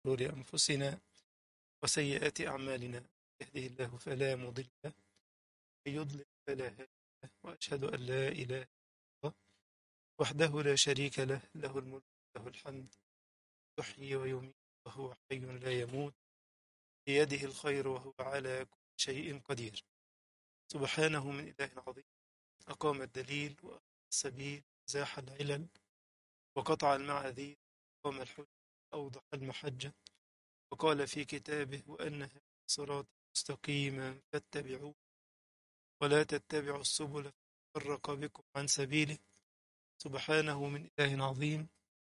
شرور أنفسنا وسيئات أعمالنا يهده الله فلا مضل له ومن يضلل فلا هادي له وأشهد أن لا إله إلا الله وحده لا شريك له له الملك وله الحمد يحيي ويميت وهو حي لا يموت بيده الخير وهو على كل شيء قدير سبحانه من إله عظيم أقام الدليل وأقام السبيل زاح العلل وقطع المعاذير وقام الحج أوضح المحجة وقال في كتابه وأن هذا صراطي مستقيما فاتبعوه ولا تتبعوا السبل فرق بكم عن سبيله سبحانه من إله عظيم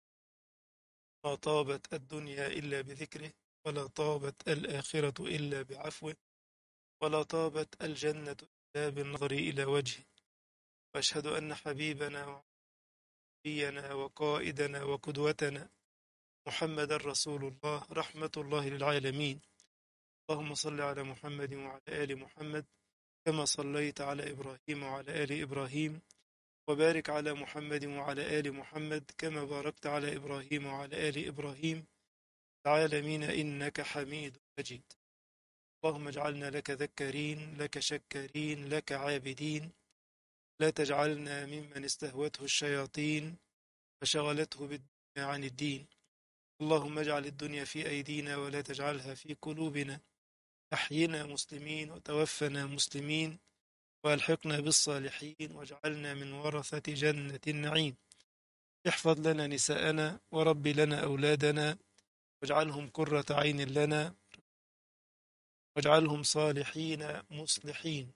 ما طابت الدنيا إلا بذكره ولا طابت الآخرة إلا بعفوه ولا طابت الجنة إلا بالنظر إلى وجهه وأشهد أن حبيبنا ونبينا وقائدنا وقدوتنا محمد رسول الله رحمة الله للعالمين اللهم صل على محمد وعلى آل محمد كما صليت على إبراهيم وعلى آل إبراهيم وبارك على محمد وعلى آل محمد كما باركت على إبراهيم وعلى آل إبراهيم العالمين إنك حميد مجيد اللهم اجعلنا لك ذكارين لك شكارين لك عابدين لا تجعلنا ممن استهوته الشياطين فشغلته بالدنيا عن الدين اللهم اجعل الدنيا في أيدينا ولا تجعلها في قلوبنا أحينا مسلمين وتوفنا مسلمين والحقنا بالصالحين واجعلنا من ورثة جنة النعيم احفظ لنا نساءنا ورب لنا أولادنا واجعلهم قرة عين لنا واجعلهم صالحين مصلحين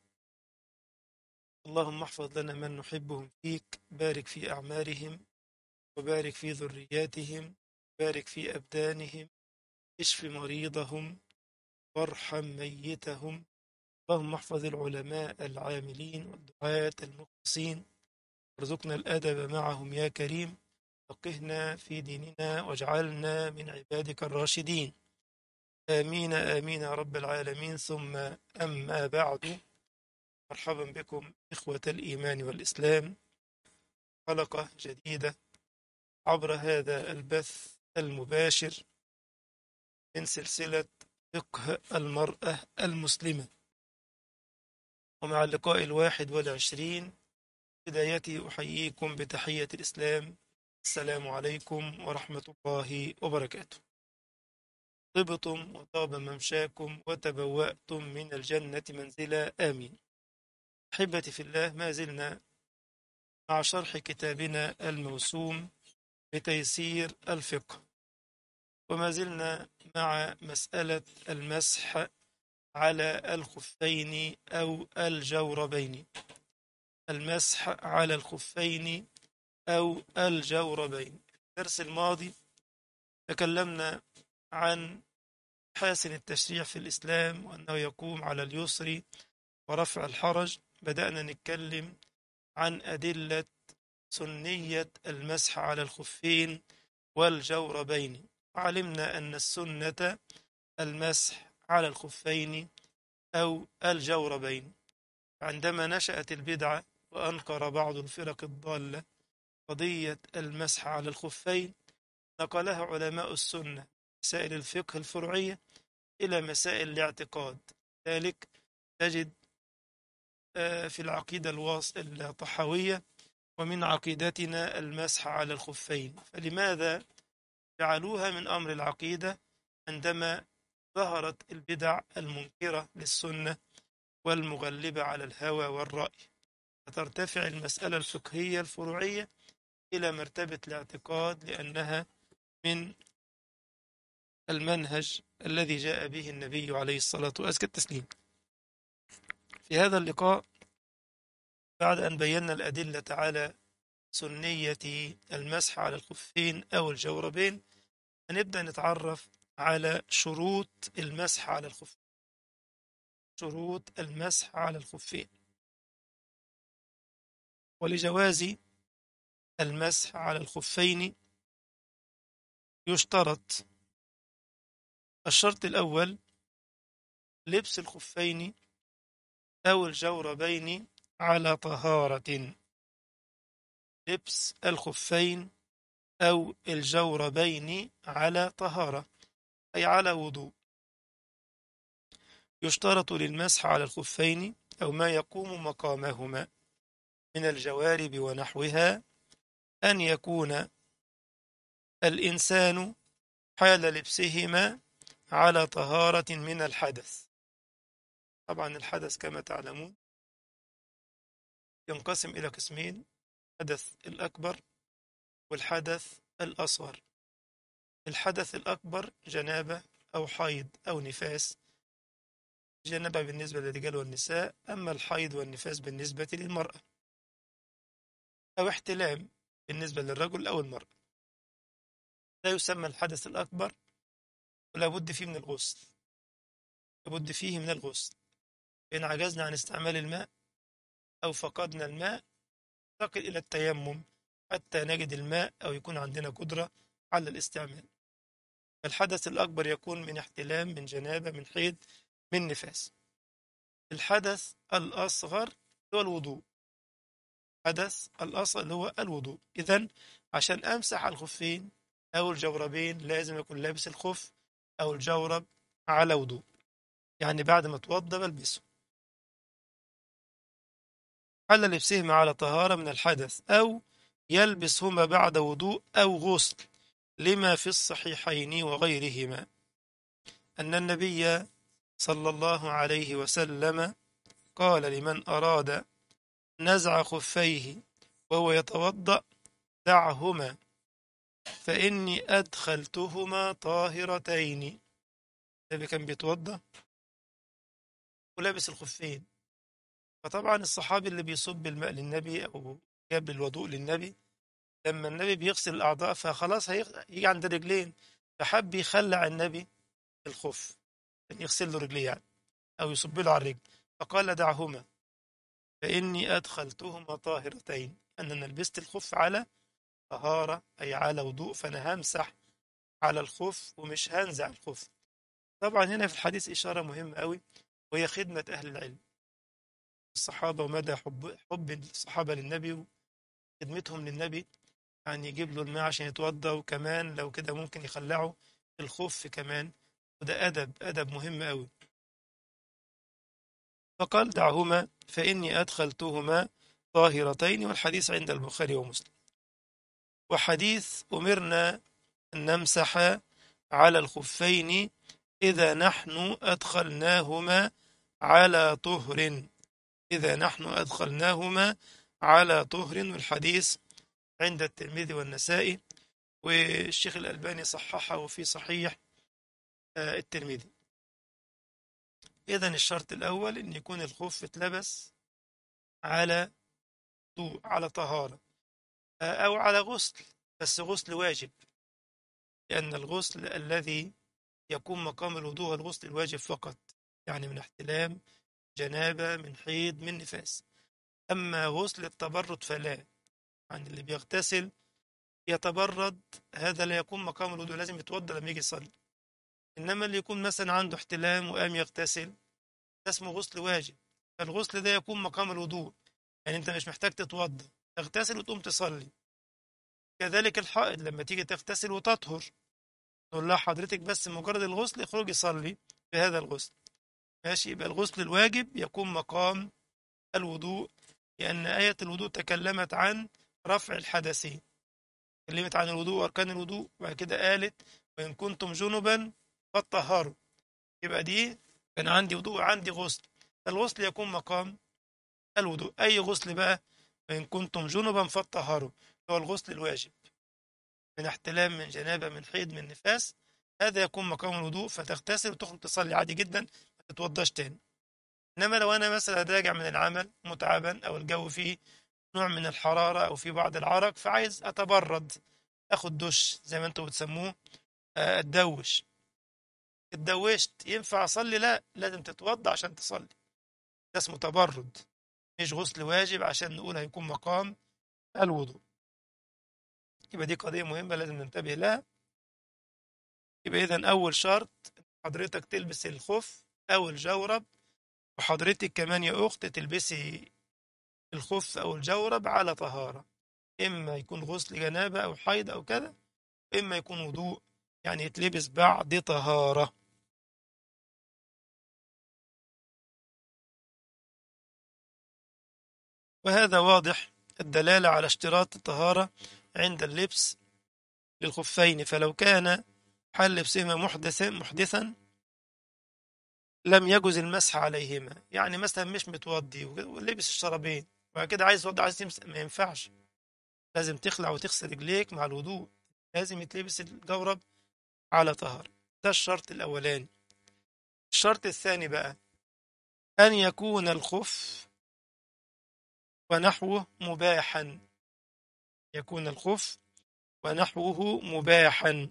اللهم احفظ لنا من نحبهم فيك بارك في أعمارهم وبارك في ذرياتهم بارك في أبدانهم اشف مريضهم وارحم ميتهم اللهم احفظ العلماء العاملين والدعاة المخلصين وارزقنا الأدب معهم يا كريم فقهنا في ديننا واجعلنا من عبادك الراشدين آمين آمين يا رب العالمين ثم أما بعد مرحبا بكم إخوة الإيمان والإسلام حلقة جديدة عبر هذا البث المباشر من سلسلة فقه المرأة المسلمة ومع اللقاء الواحد والعشرين بدايتي أحييكم بتحية الإسلام السلام عليكم ورحمة الله وبركاته طبتم وطاب ممشاكم وتبوأتم من الجنة منزلا آمين أحبتي في الله ما زلنا مع شرح كتابنا الموسوم بتيسير الفقه وما زلنا مع مسألة المسح على الخفين أو الجوربين المسح على الخفين أو الجوربين في الدرس الماضي تكلمنا عن حاسن التشريع في الإسلام وأنه يقوم على اليسر ورفع الحرج بدأنا نتكلم عن أدلة سنية المسح على الخفين والجوربين وعلمنا أن السنة المسح على الخفين أو الجوربين عندما نشأت البدعة وأنكر بعض الفرق الضالة قضية المسح على الخفين نقلها علماء السنة مسائل الفقه الفرعية إلى مسائل الاعتقاد ذلك تجد في العقيدة الطحاوية ومن عقيدتنا المسح على الخفين فلماذا جعلوها من أمر العقيدة عندما ظهرت البدع المنكرة للسنة والمغلبة على الهوى والرأي فترتفع المسألة الفقهية الفروعية إلى مرتبة الاعتقاد لأنها من المنهج الذي جاء به النبي عليه الصلاة وأزكى التسليم في هذا اللقاء بعد أن بينا الأدلة على سنية المسح على الخفين أو الجوربين هنبدأ نتعرف على شروط المسح على الخفين شروط المسح على الخفين ولجواز المسح على الخفين يشترط الشرط الأول لبس الخفين أو الجوربين على طهارة لبس الخفين أو الجوربين على طهارة أي على وضوء يشترط للمسح على الخفين أو ما يقوم مقامهما من الجوارب ونحوها أن يكون الإنسان حال لبسهما على طهارة من الحدث طبعا الحدث كما تعلمون ينقسم إلى قسمين الحدث الأكبر والحدث الأصغر الحدث الأكبر جنابة أو حيض أو نفاس جنابة بالنسبة للرجال والنساء أما الحيض والنفاس بالنسبة للمرأة أو احتلام بالنسبة للرجل أو المرأة لا يسمى الحدث الأكبر ولا بد فيه من الغسل لابد فيه من الغسل إن عجزنا عن استعمال الماء أو فقدنا الماء ننتقل إلى التيمم حتى نجد الماء أو يكون عندنا قدرة على الاستعمال الحدث الأكبر يكون من احتلام من جنابة من حيض من نفاس الحدث الأصغر هو الوضوء حدث الأصغر اللي هو الوضوء إذا عشان أمسح الخفين أو الجوربين لازم يكون لابس الخف أو الجورب على وضوء يعني بعد ما توضى بلبسه حل لبسهما على طهارة من الحدث أو يلبسهما بعد وضوء أو غسل لما في الصحيحين وغيرهما أن النبي صلى الله عليه وسلم قال لمن أراد نزع خفيه وهو يتوضأ دعهما فإني أدخلتهما طاهرتين النبي كان بيتوضأ ولابس الخفين فطبعا الصحابي اللي بيصب الماء للنبي أو جاب الوضوء للنبي لما النبي بيغسل الأعضاء فخلاص هيجي عند الرجلين فحب يخلع النبي الخف يعني يغسل له رجليه يعني أو يصب له على الرجل فقال دعهما فإني أدخلتهما طاهرتين أن أنا لبست الخف على طهارة أي على وضوء فأنا همسح على الخف ومش هنزع الخف طبعا هنا في الحديث إشارة مهمة قوي وهي خدمة أهل العلم الصحابة ومدى حب, حب الصحابة للنبي وخدمتهم للنبي يعني يجيب له الماء عشان يتوضى وكمان لو كده ممكن يخلعوا الخف كمان وده أدب أدب مهم قوي فقال دعهما فإني أدخلتهما طاهرتين والحديث عند البخاري ومسلم وحديث أمرنا أن نمسح على الخفين إذا نحن أدخلناهما على طهر إذا نحن أدخلناهما على طهر والحديث عند الترمذي والنسائي والشيخ الألباني صححه في صحيح الترمذي إذا الشرط الأول أن يكون الخف اتلبس على ضوء على طهارة أو على غسل بس غسل واجب لأن الغسل الذي يكون مقام الوضوء هو الغسل الواجب فقط يعني من احتلام جنابة من حيض من نفاس أما غسل التبرد فلا يعني اللي بيغتسل يتبرد هذا لا يكون مقام الوضوء لازم يتوضا لما يجي يصلي إنما اللي يكون مثلا عنده احتلام وقام يغتسل ده اسمه غسل واجب فالغسل ده يكون مقام الوضوء يعني أنت مش محتاج تتوضا تغتسل وتقوم تصلي كذلك الحائض لما تيجي تغتسل وتطهر نقول لها حضرتك بس مجرد الغسل اخرجي صلي بهذا الغسل ماشي يبقى الغسل الواجب يكون مقام الوضوء لأن آية الوضوء تكلمت عن رفع الحدثين تكلمت عن الوضوء وأركان الوضوء وبعد كده قالت وإن كنتم جنبا فطهروا يبقى دي كان عندي وضوء عندي غسل الغسل يكون مقام الوضوء أي غسل بقى وإن كنتم جنبا فطهروا هو الغسل الواجب من احتلام من جنابة من حيض من نفاس هذا يكون مقام الوضوء فتغتسل وتخرج تصلي عادي جدا ما تتوضاش تاني انما لو انا مثلا راجع من العمل متعبا او الجو فيه نوع من الحراره او في بعض العرق فعايز اتبرد اخد دش زي ما انتم بتسموه اتدوش اتدوشت ينفع اصلي لا لازم تتوضا عشان تصلي ده اسمه تبرد مش غسل واجب عشان نقول هيكون مقام الوضوء يبقى دي قضيه مهمه لازم ننتبه لها يبقى اذا اول شرط حضرتك تلبس الخف او الجورب وحضرتك كمان يا أخت تلبسي الخف أو الجورب على طهارة إما يكون غسل جنابة أو حيض أو كذا إما يكون وضوء يعني يتلبس بعد طهارة وهذا واضح الدلالة على اشتراط الطهارة عند اللبس للخفين فلو كان حل لبسهما محدثا محدثا لم يجوز المسح عليهما يعني مثلا مش متوضي ولبس الشرابين وبعد كده عايز يتوضى عايز تمسح ما ينفعش لازم تخلع وتغسل رجليك مع الوضوء لازم يتلبس الجورب على طهارة ده الشرط الأولاني الشرط الثاني بقى أن يكون الخف ونحوه مباحا يكون الخف ونحوه مباحا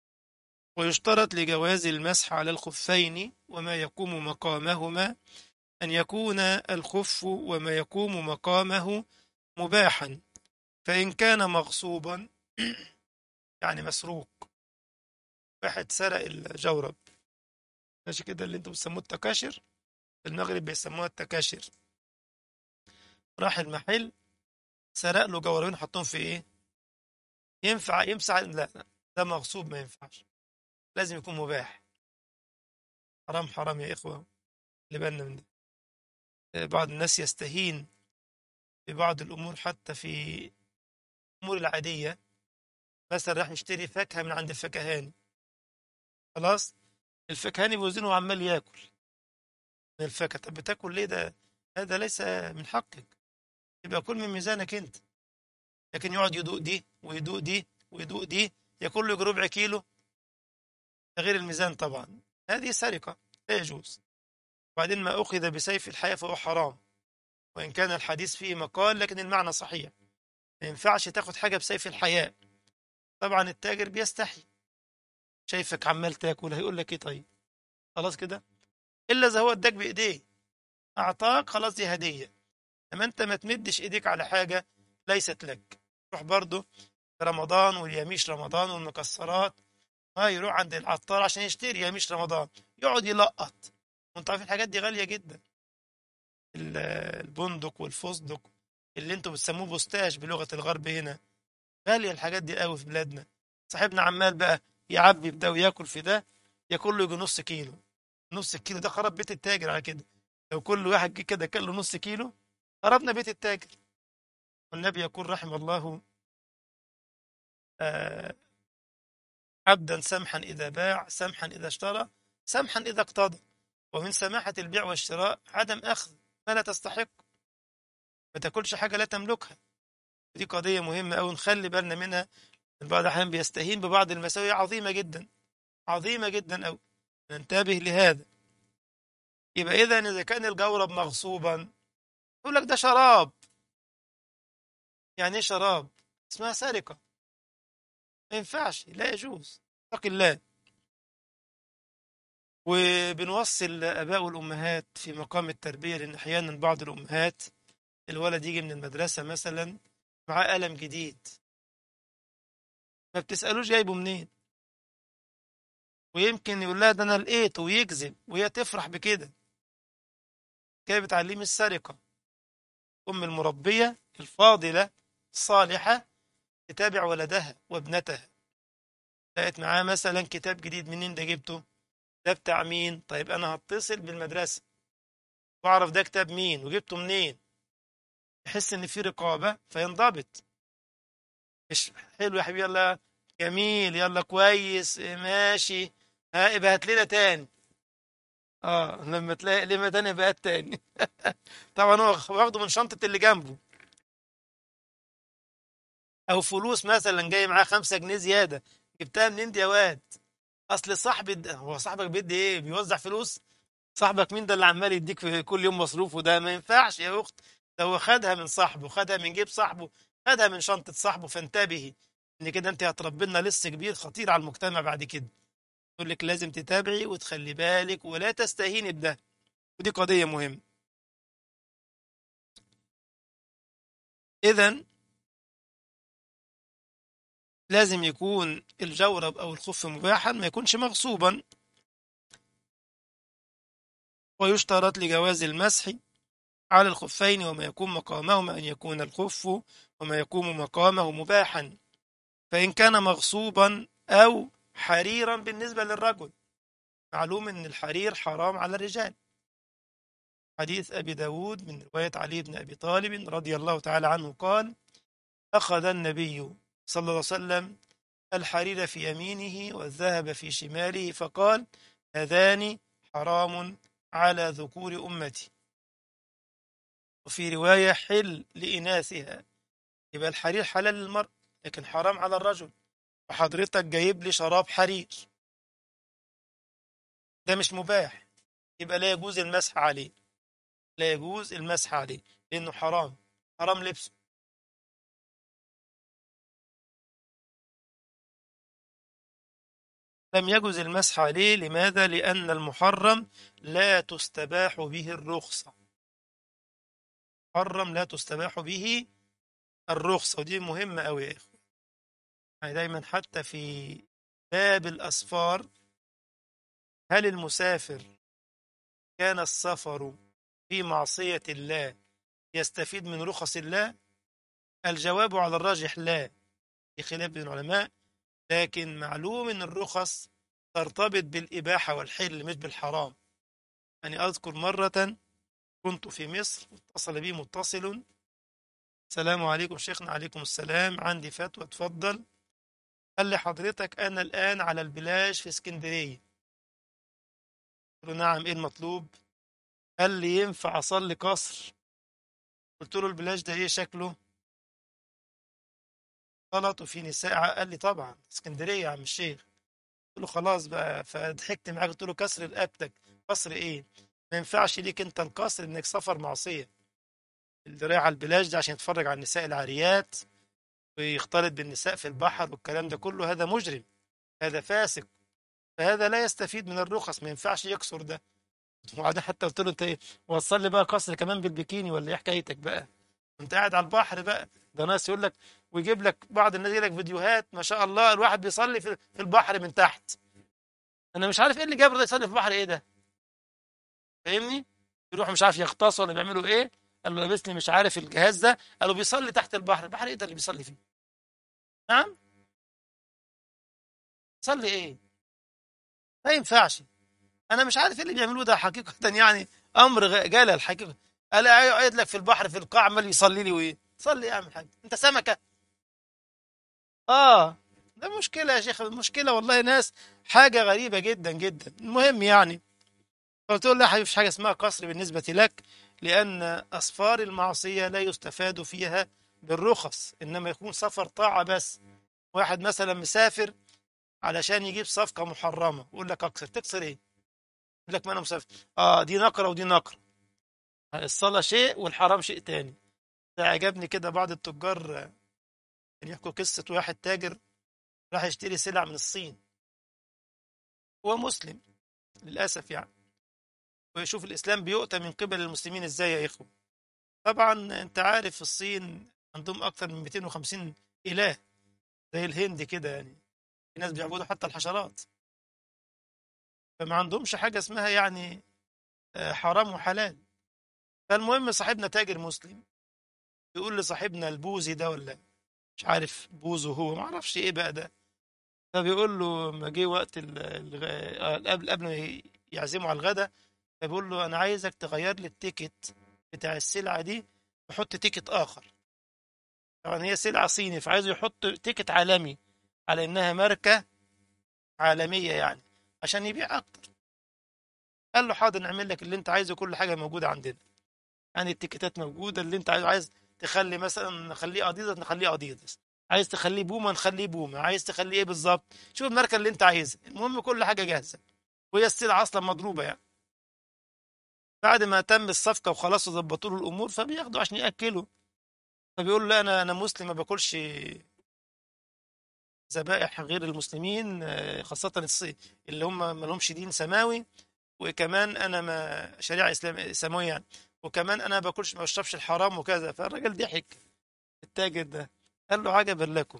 ويشترط لجواز المسح على الخفين وما يقوم مقامهما أن يكون الخف وما يقوم مقامه مباحا فإن كان مغصوبا يعني مسروق واحد سرق الجورب ماشي كده اللي انتوا بتسموه التكاشر في المغرب بيسموها التكاشر راح المحل سرق له جوربين حطهم في ايه ينفع يمسح لا لا ده مغصوب ما ينفعش لازم يكون مباح حرام حرام يا إخوة اللي بالنا من ده بعض الناس يستهين ببعض الأمور حتى في الأمور العادية مثلا راح يشتري فاكهة من عند الفكهاني خلاص الفكهاني بيوزنه وعمال ياكل من الفاكهة طب بتاكل ليه ده هذا ليس من حقك يبقى كل من ميزانك انت لكن يقعد يدوق دي ويدوق دي ويدوق دي ياكل له ربع كيلو ده غير الميزان طبعا هذه سرقة لا يجوز وبعدين ما أخذ بسيف الحياة فهو حرام وإن كان الحديث فيه مقال لكن المعنى صحيح ما ينفعش تاخد حاجة بسيف الحياء طبعا التاجر بيستحي شايفك عمال تاكل هيقول لك ايه طيب خلاص كده الا اذا هو اداك بايديه اعطاك خلاص دي هديه اما انت ما تمدش ايديك على حاجه ليست لك روح برضه في رمضان واليميش رمضان والمكسرات ها يروح عند العطار عشان يشتري يميش رمضان يقعد يلقط وانت عارفين الحاجات دي غاليه جدا البندق والفستق اللي انتوا بتسموه بوستاج بلغه الغرب هنا غاليه الحاجات دي قوي في بلادنا صاحبنا عمال بقى يعبي بده وياكل في ده ياكل له يجي نص كيلو نص الكيلو ده خرب بيت التاجر على كده لو كل واحد جه كده كل له نص كيلو خربنا بيت التاجر والنبي يقول رحم الله آه عبدا سمحا إذا باع سمحا إذا اشترى سمحا إذا اقتضى ومن سماحة البيع والشراء عدم أخذ ما لا تستحق ما تاكلش حاجة لا تملكها دي قضية مهمة أوي نخلي بالنا منها البعض الأحيان بيستهين ببعض المساوئ عظيمة جدا عظيمة جدا أوي ننتبه لهذا يبقى إذا إذا كان الجورب مغصوبا يقول لك ده شراب يعني إيه شراب؟ اسمها سرقة ما ينفعش لا يجوز اتق الله وبنوصي الآباء والأمهات في مقام التربية لأن أحيانا بعض الأمهات الولد يجي من المدرسة مثلا معاه قلم جديد ما بتسألوش جايبه منين ويمكن يقول لها ده أنا لقيته ويكذب وهي تفرح بكده كده بتعليم السرقة أم المربية الفاضلة الصالحة تتابع ولدها وابنتها لقيت معاه مثلا كتاب جديد منين ده جبته ده بتاع مين طيب انا هتصل بالمدرسه واعرف ده كتاب مين وجبته منين يحس ان في رقابه فينضبط مش حلو يا حبيبي يلا جميل يلا كويس ماشي ها يبقى هات لنا تاني اه لما تلاقي لما تاني بقى تاني طبعا هو واخده من شنطه اللي جنبه او فلوس مثلا جاي معاه خمسة جنيه زياده جبتها منين دي يا واد اصل صاحبي ده هو صاحبك بيدي ايه بيوزع فلوس صاحبك مين ده اللي عمال يديك في كل يوم مصروف وده ما ينفعش يا اخت ده هو خدها من صاحبه خدها من جيب صاحبه خدها من شنطه صاحبه فانتبهي ان كده انت هتربي لنا لص كبير خطير على المجتمع بعد كده يقول لك لازم تتابعي وتخلي بالك ولا تستهيني بده ودي قضيه مهمه اذا لازم يكون الجورب أو الخف مباحا ما يكونش مغصوبا ويشترط لجواز المسح على الخفين وما يكون مقامهما أن يكون الخف وما يقوم مقامه مباحا فإن كان مغصوبا أو حريرا بالنسبة للرجل معلوم أن الحرير حرام على الرجال حديث أبي داود من رواية علي بن أبي طالب رضي الله تعالى عنه قال أخذ النبي صلى الله عليه وسلم الحرير في يمينه والذهب في شماله فقال هذان حرام على ذكور أمتي وفي رواية حل لإناثها يبقى الحرير حلال للمرء لكن حرام على الرجل وحضرتك جايب لي شراب حرير ده مش مباح يبقى لا يجوز المسح عليه لا يجوز المسح عليه لأنه حرام حرام لبسه لم يجوز المسح عليه لماذا؟ لأن المحرم لا تستباح به الرخصة محرم لا تستباح به الرخصة ودي مهمة أوي يا إخوة يعني دايما حتى في باب الأسفار هل المسافر كان السفر في معصية الله يستفيد من رخص الله الجواب على الراجح لا في خلاف بين العلماء لكن معلوم ان الرخص ترتبط بالإباحة والحل مش بالحرام يعني أذكر مرة كنت في مصر اتصل بي متصل السلام عليكم شيخنا عليكم السلام عندي فتوى اتفضل قال لي حضرتك أنا الآن على البلاج في اسكندرية قلت له نعم إيه المطلوب قال لي ينفع أصلي قصر قلت له البلاج ده إيه شكله غلط وفي نساء قال لي طبعا اسكندرية يا عم الشيخ قلت له خلاص بقى فضحكت معاه قلت له كسر رقبتك قصر ايه ما ينفعش ليك انت القصر انك سفر معصية اللي رايح على البلاج ده عشان يتفرج على النساء العاريات ويختلط بالنساء في البحر والكلام ده كله هذا مجرم هذا فاسق فهذا لا يستفيد من الرخص ما ينفعش يكسر ده وبعدين حتى قلت له انت ايه وصل لي بقى قصر كمان بالبكيني ولا ايه حكايتك بقى انت قاعد على البحر بقى ده ناس يقول لك ويجيب لك بعض الناس يجيب لك فيديوهات ما شاء الله الواحد بيصلي في في البحر من تحت انا مش عارف ايه اللي جاب ده يصلي في البحر ايه ده فاهمني يروح مش عارف يغطس ولا بيعملوا ايه قال له لابس لي مش عارف الجهاز ده قالوا بيصلي تحت البحر البحر ايه ده اللي بيصلي فيه نعم صلي ايه ما ينفعش انا مش عارف ايه اللي بيعملوه ده حقيقه يعني امر غ- جلل حقيقه قال قاعد لك في البحر في القاع عمال يصلي لي وايه صلي يا عم الحاج انت سمكه اه ده مشكله يا شيخ المشكله والله ناس حاجه غريبه جدا جدا المهم يعني قلت له لا حبيبي مفيش حاجه اسمها قصر بالنسبه لك لان اسفار المعصيه لا يستفاد فيها بالرخص انما يكون سفر طاعه بس واحد مثلا مسافر علشان يجيب صفقه محرمه يقول لك اكسر تكسر ايه يقول لك ما انا مسافر اه دي نقره ودي نقره الصلاه شيء والحرام شيء تاني ده عجبني كده بعض التجار آه، كان يحكوا قصه واحد تاجر راح يشتري سلع من الصين هو مسلم للاسف يعني ويشوف الاسلام بيؤتى من قبل المسلمين ازاي يا اخوه طبعا انت عارف في الصين عندهم اكثر من 250 اله زي الهند كده يعني في ناس بيعبدوا حتى الحشرات فما عندهمش حاجه اسمها يعني آه، حرام وحلال فالمهم صاحبنا تاجر مسلم يقول لصاحبنا البوذي ده ولا مش عارف بوذو هو ما اعرفش ايه بقى ده فبيقول له ما جه وقت ال- الغ... آه، قبل قبل ما يعزموا على الغدا فبيقول له انا عايزك تغير لي التيكت بتاع السلعه دي وحط تيكت اخر طبعا هي سلعه صيني فعايزه يحط تيكت عالمي على انها ماركه عالميه يعني عشان يبيع اكتر قال له حاضر نعمل لك اللي انت عايزه كل حاجه موجوده عندنا يعني التيكتات موجوده اللي انت عايزه عايز تخلي مثلا نخليه اديداس نخليه اديداس عايز تخليه بوما نخليه بوما عايز تخليه ايه بالظبط شوف الماركه اللي انت عايزها المهم كل حاجه جاهزه وهي السلعه اصلا مضروبه يعني بعد ما تم الصفقه وخلاص ظبطوا له الامور فبياخدوا عشان ياكلوا فبيقول له لا انا انا مسلم ما باكلش ذبائح غير المسلمين آه، خاصه الصين اللي هم ما لهمش دين سماوي وكمان انا ما شريعه اسلام سماويه يعني وكمان انا ما باكلش ما بشربش الحرام وكذا فالراجل ضحك التاجر ده قال له عجبا لكم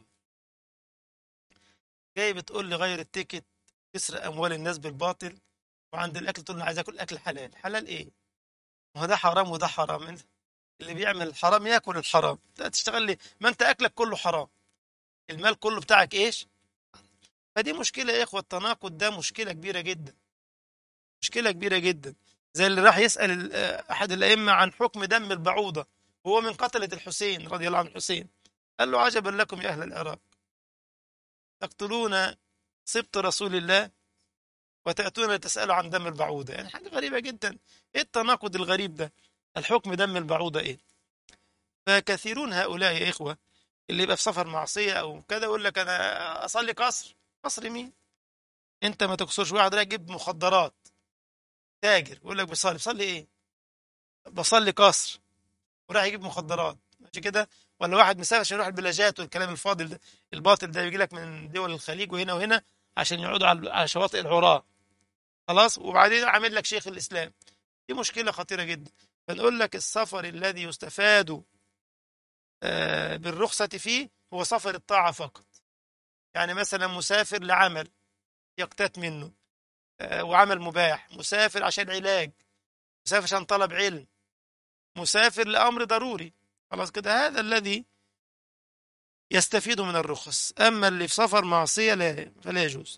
جاي بتقول لي غير التيكت تسرق اموال الناس بالباطل وعند الاكل تقول لي عايز اكل اكل حلال حلال ايه ما هو ده حرام وده حرام انت اللي بيعمل الحرام ياكل الحرام انت تشتغل لي ما انت اكلك كله حرام المال كله بتاعك ايش فدي مشكلة يا إخوة التناقض ده مشكلة كبيرة جدا مشكلة كبيرة جدا زي اللي راح يسأل ال- آه، أحد الأئمة عن حكم دم البعوضة وهو من قتلة الحسين رضي الله عن الحسين قال له عجبا لكم يا أهل العراق تقتلون سبط رسول الله وتأتون لتسألوا عن دم البعوضة يعني حاجة غريبة جدا إيه التناقض الغريب ده الحكم دم البعوضة إيه فكثيرون هؤلاء يا إخوة اللي يبقى في سفر معصية أو كذا يقول لك أنا أصلي قصر قصر مين أنت ما تقصرش واحد رايح يجيب مخدرات تاجر يقول لك بصلي بصلي إيه بصلي قصر وراح يجيب مخدرات ماشي كده ولا واحد مسافر عشان يروح البلاجات والكلام الفاضل ده الباطل ده يجي لك من دول الخليج وهنا وهنا عشان يقعدوا على على شواطئ العراة خلاص وبعدين عامل لك شيخ الإسلام دي مشكلة خطيرة جدا فنقول لك السفر الذي يستفاد آه، بالرخصة فيه هو سفر الطاعة فقط يعني مثلا مسافر لعمل يقتات منه آه، وعمل مباح مسافر عشان علاج مسافر عشان طلب علم مسافر لأمر ضروري خلاص كده هذا الذي يستفيد من الرخص أما اللي في سفر معصية لا فلا يجوز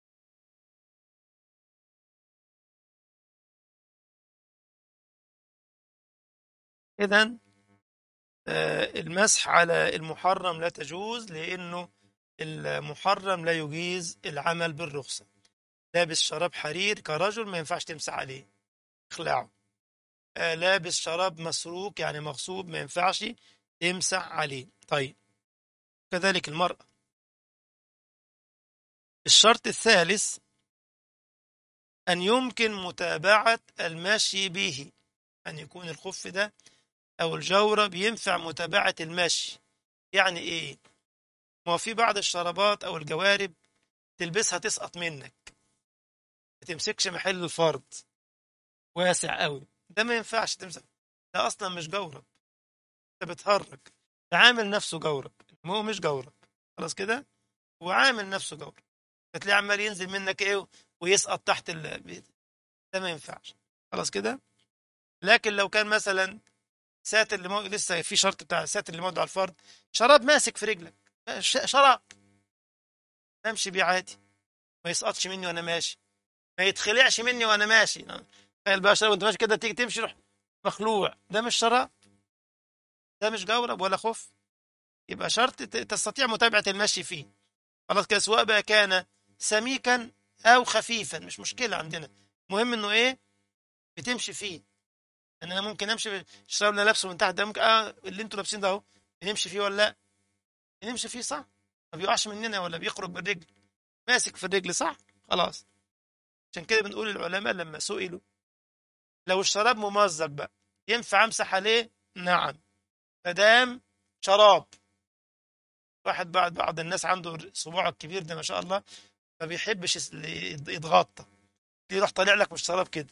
إذا المسح على المحرم لا تجوز لأنه المحرم لا يجيز العمل بالرخصة لابس شراب حرير كرجل ما ينفعش تمسح عليه اخلعه آه، لابس شراب مسروق يعني مغصوب ما ينفعش تمسح عليه طيب كذلك المرأة الشرط الثالث أن يمكن متابعة المشي به أن يكون الخف ده أو الجورب ينفع متابعة المشي يعني إيه؟ ما هو في بعض الشرابات أو الجوارب تلبسها تسقط منك ما تمسكش محل الفرد واسع قوي ده ما ينفعش تمسك ده أصلا مش جورب أنت بتهرج ده عامل نفسه جورب ما هو مش جورب خلاص كده وعامل نفسه جورب هتلاقيه عمال ينزل منك إيه ويسقط تحت ال ده ما ينفعش خلاص كده لكن لو كان مثلا ساتر اللي مو... لسه في شرط بتاع ساتر اللي موضع على الفرد شراب ماسك في رجلك ش... شراب امشي بيه عادي ما يسقطش مني وانا ماشي ما يتخلعش مني وانا ماشي تخيل بقى شراب وانت ماشي كده تيجي تمشي روح مخلوع ده مش شراب ده مش جورب ولا خف يبقى شرط ت- تستطيع متابعة المشي فيه خلاص كده سواء بقى كان سميكا او خفيفا مش مشكلة عندنا مهم انه ايه بتمشي فيه ان انا ممكن امشي الشراب اللي أنا لابسه من تحت ده ممكن اه اللي انتوا لابسين ده اهو بنمشي فيه ولا لا بنمشي فيه صح ما بيقعش مننا ولا بيخرج بالرجل ماسك في الرجل صح خلاص عشان كده بنقول العلماء لما سئلوا لو الشراب ممزق بقى ينفع امسح عليه نعم مادام شراب واحد بعد بعض الناس عنده صباعه الكبير ده ما شاء الله ما بيحبش يس- يتغطى يروح طالع لك مش شراب كده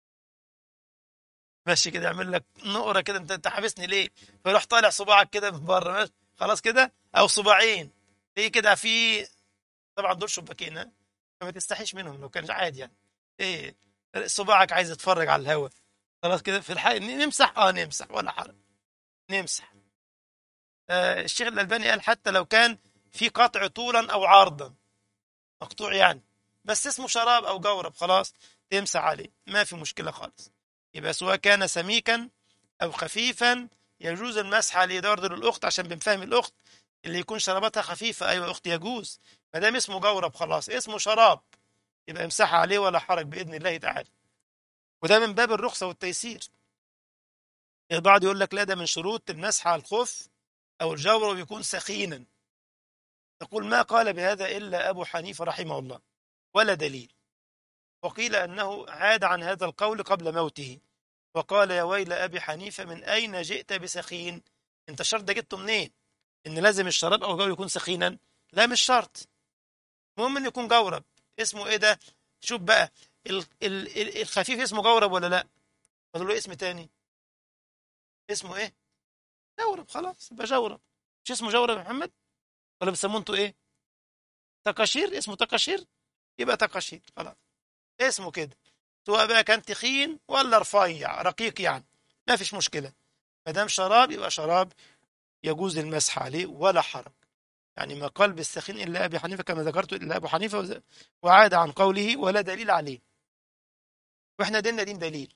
ماشي كده يعمل لك نقره كده انت انت حابسني ليه فيروح طالع صباعك كده من بره ماشي خلاص كده او صباعين في كده في طبعا دول شباكين ها فما تستحيش منهم لو كان عادي يعني ايه صباعك عايز يتفرج على الهواء خلاص كده في الحقيقة نمسح اه نمسح ولا حرج نمسح آه الشيخ الألباني قال حتى لو كان في قطع طولا أو عرضا مقطوع يعني بس اسمه شراب أو جورب خلاص تمسح عليه ما في مشكلة خالص يبقى سواء كان سميكا أو خفيفا يجوز المسح عليه ده برضه للأخت عشان بنفهم الأخت اللي يكون شراباتها خفيفة أيوة يا أختي يجوز ما دام اسمه جورب خلاص اسمه شراب يبقى امسحها عليه ولا حرج بإذن الله تعالى وده من باب الرخصة والتيسير البعض يقول لك لا ده من شروط المسح على الخف أو الجورب يكون سخينا تقول ما قال بهذا إلا أبو حنيفة رحمه الله ولا دليل وقيل أنه عاد عن هذا القول قبل موته وقال يا ويل أبي حنيفة من أين جئت بسخين انت الشرط ده جبته منين ان لازم الشراب او الجورب يكون سخينا لا مش شرط المهم انه يكون جورب اسمه ايه ده شوف بقى ال ال ال الخفيف اسمه جورب ولا لا ولا له اسم تاني اسمه ايه جورب خلاص يبقى جورب مش اسمه جورب يا محمد ولا بيسموه انتوا ايه تقاشير اسمه تقاشير يبقى تقاشير خلاص اسمه كده سواء بقى كان تخين ولا رفيع رقيق يعني ما فيش مشكله ما دام شراب يبقى شراب يجوز المسح عليه ولا حرج يعني ما قال بالسخين إلا أبي حنيفة كما ذكرت إلا أبو حنيفة وز- وعاد عن قوله ولا دليل عليه وإحنا ديننا دين دليل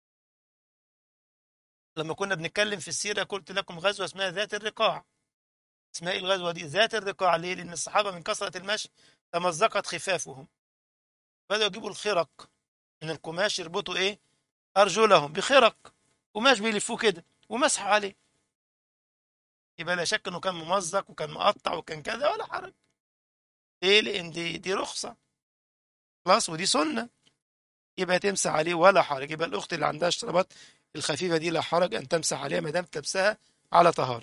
لما كنا بنتكلم في السيرة قلت لكم غزوة اسمها ذات الرقاع اسمها إيه الغزوة دي ذات الرقاع ليه لأن الصحابة من كثرة المشي تمزقت خفافهم بدأوا يجيبوا الخرق من القماش يربطوا إيه أرجلهم بخرق قماش بيلفوه كده ومسحوا عليه يبقى لا شك انه كان ممزق وكان مقطع وكان كذا ولا حرج ليه لان دي دي رخصه خلاص ودي سنه يبقى تمسح عليه ولا حرج يبقى الاخت اللي عندها الشرابات الخفيفه دي لا حرج ان تمسح عليها ما دام تلبسها على طهاره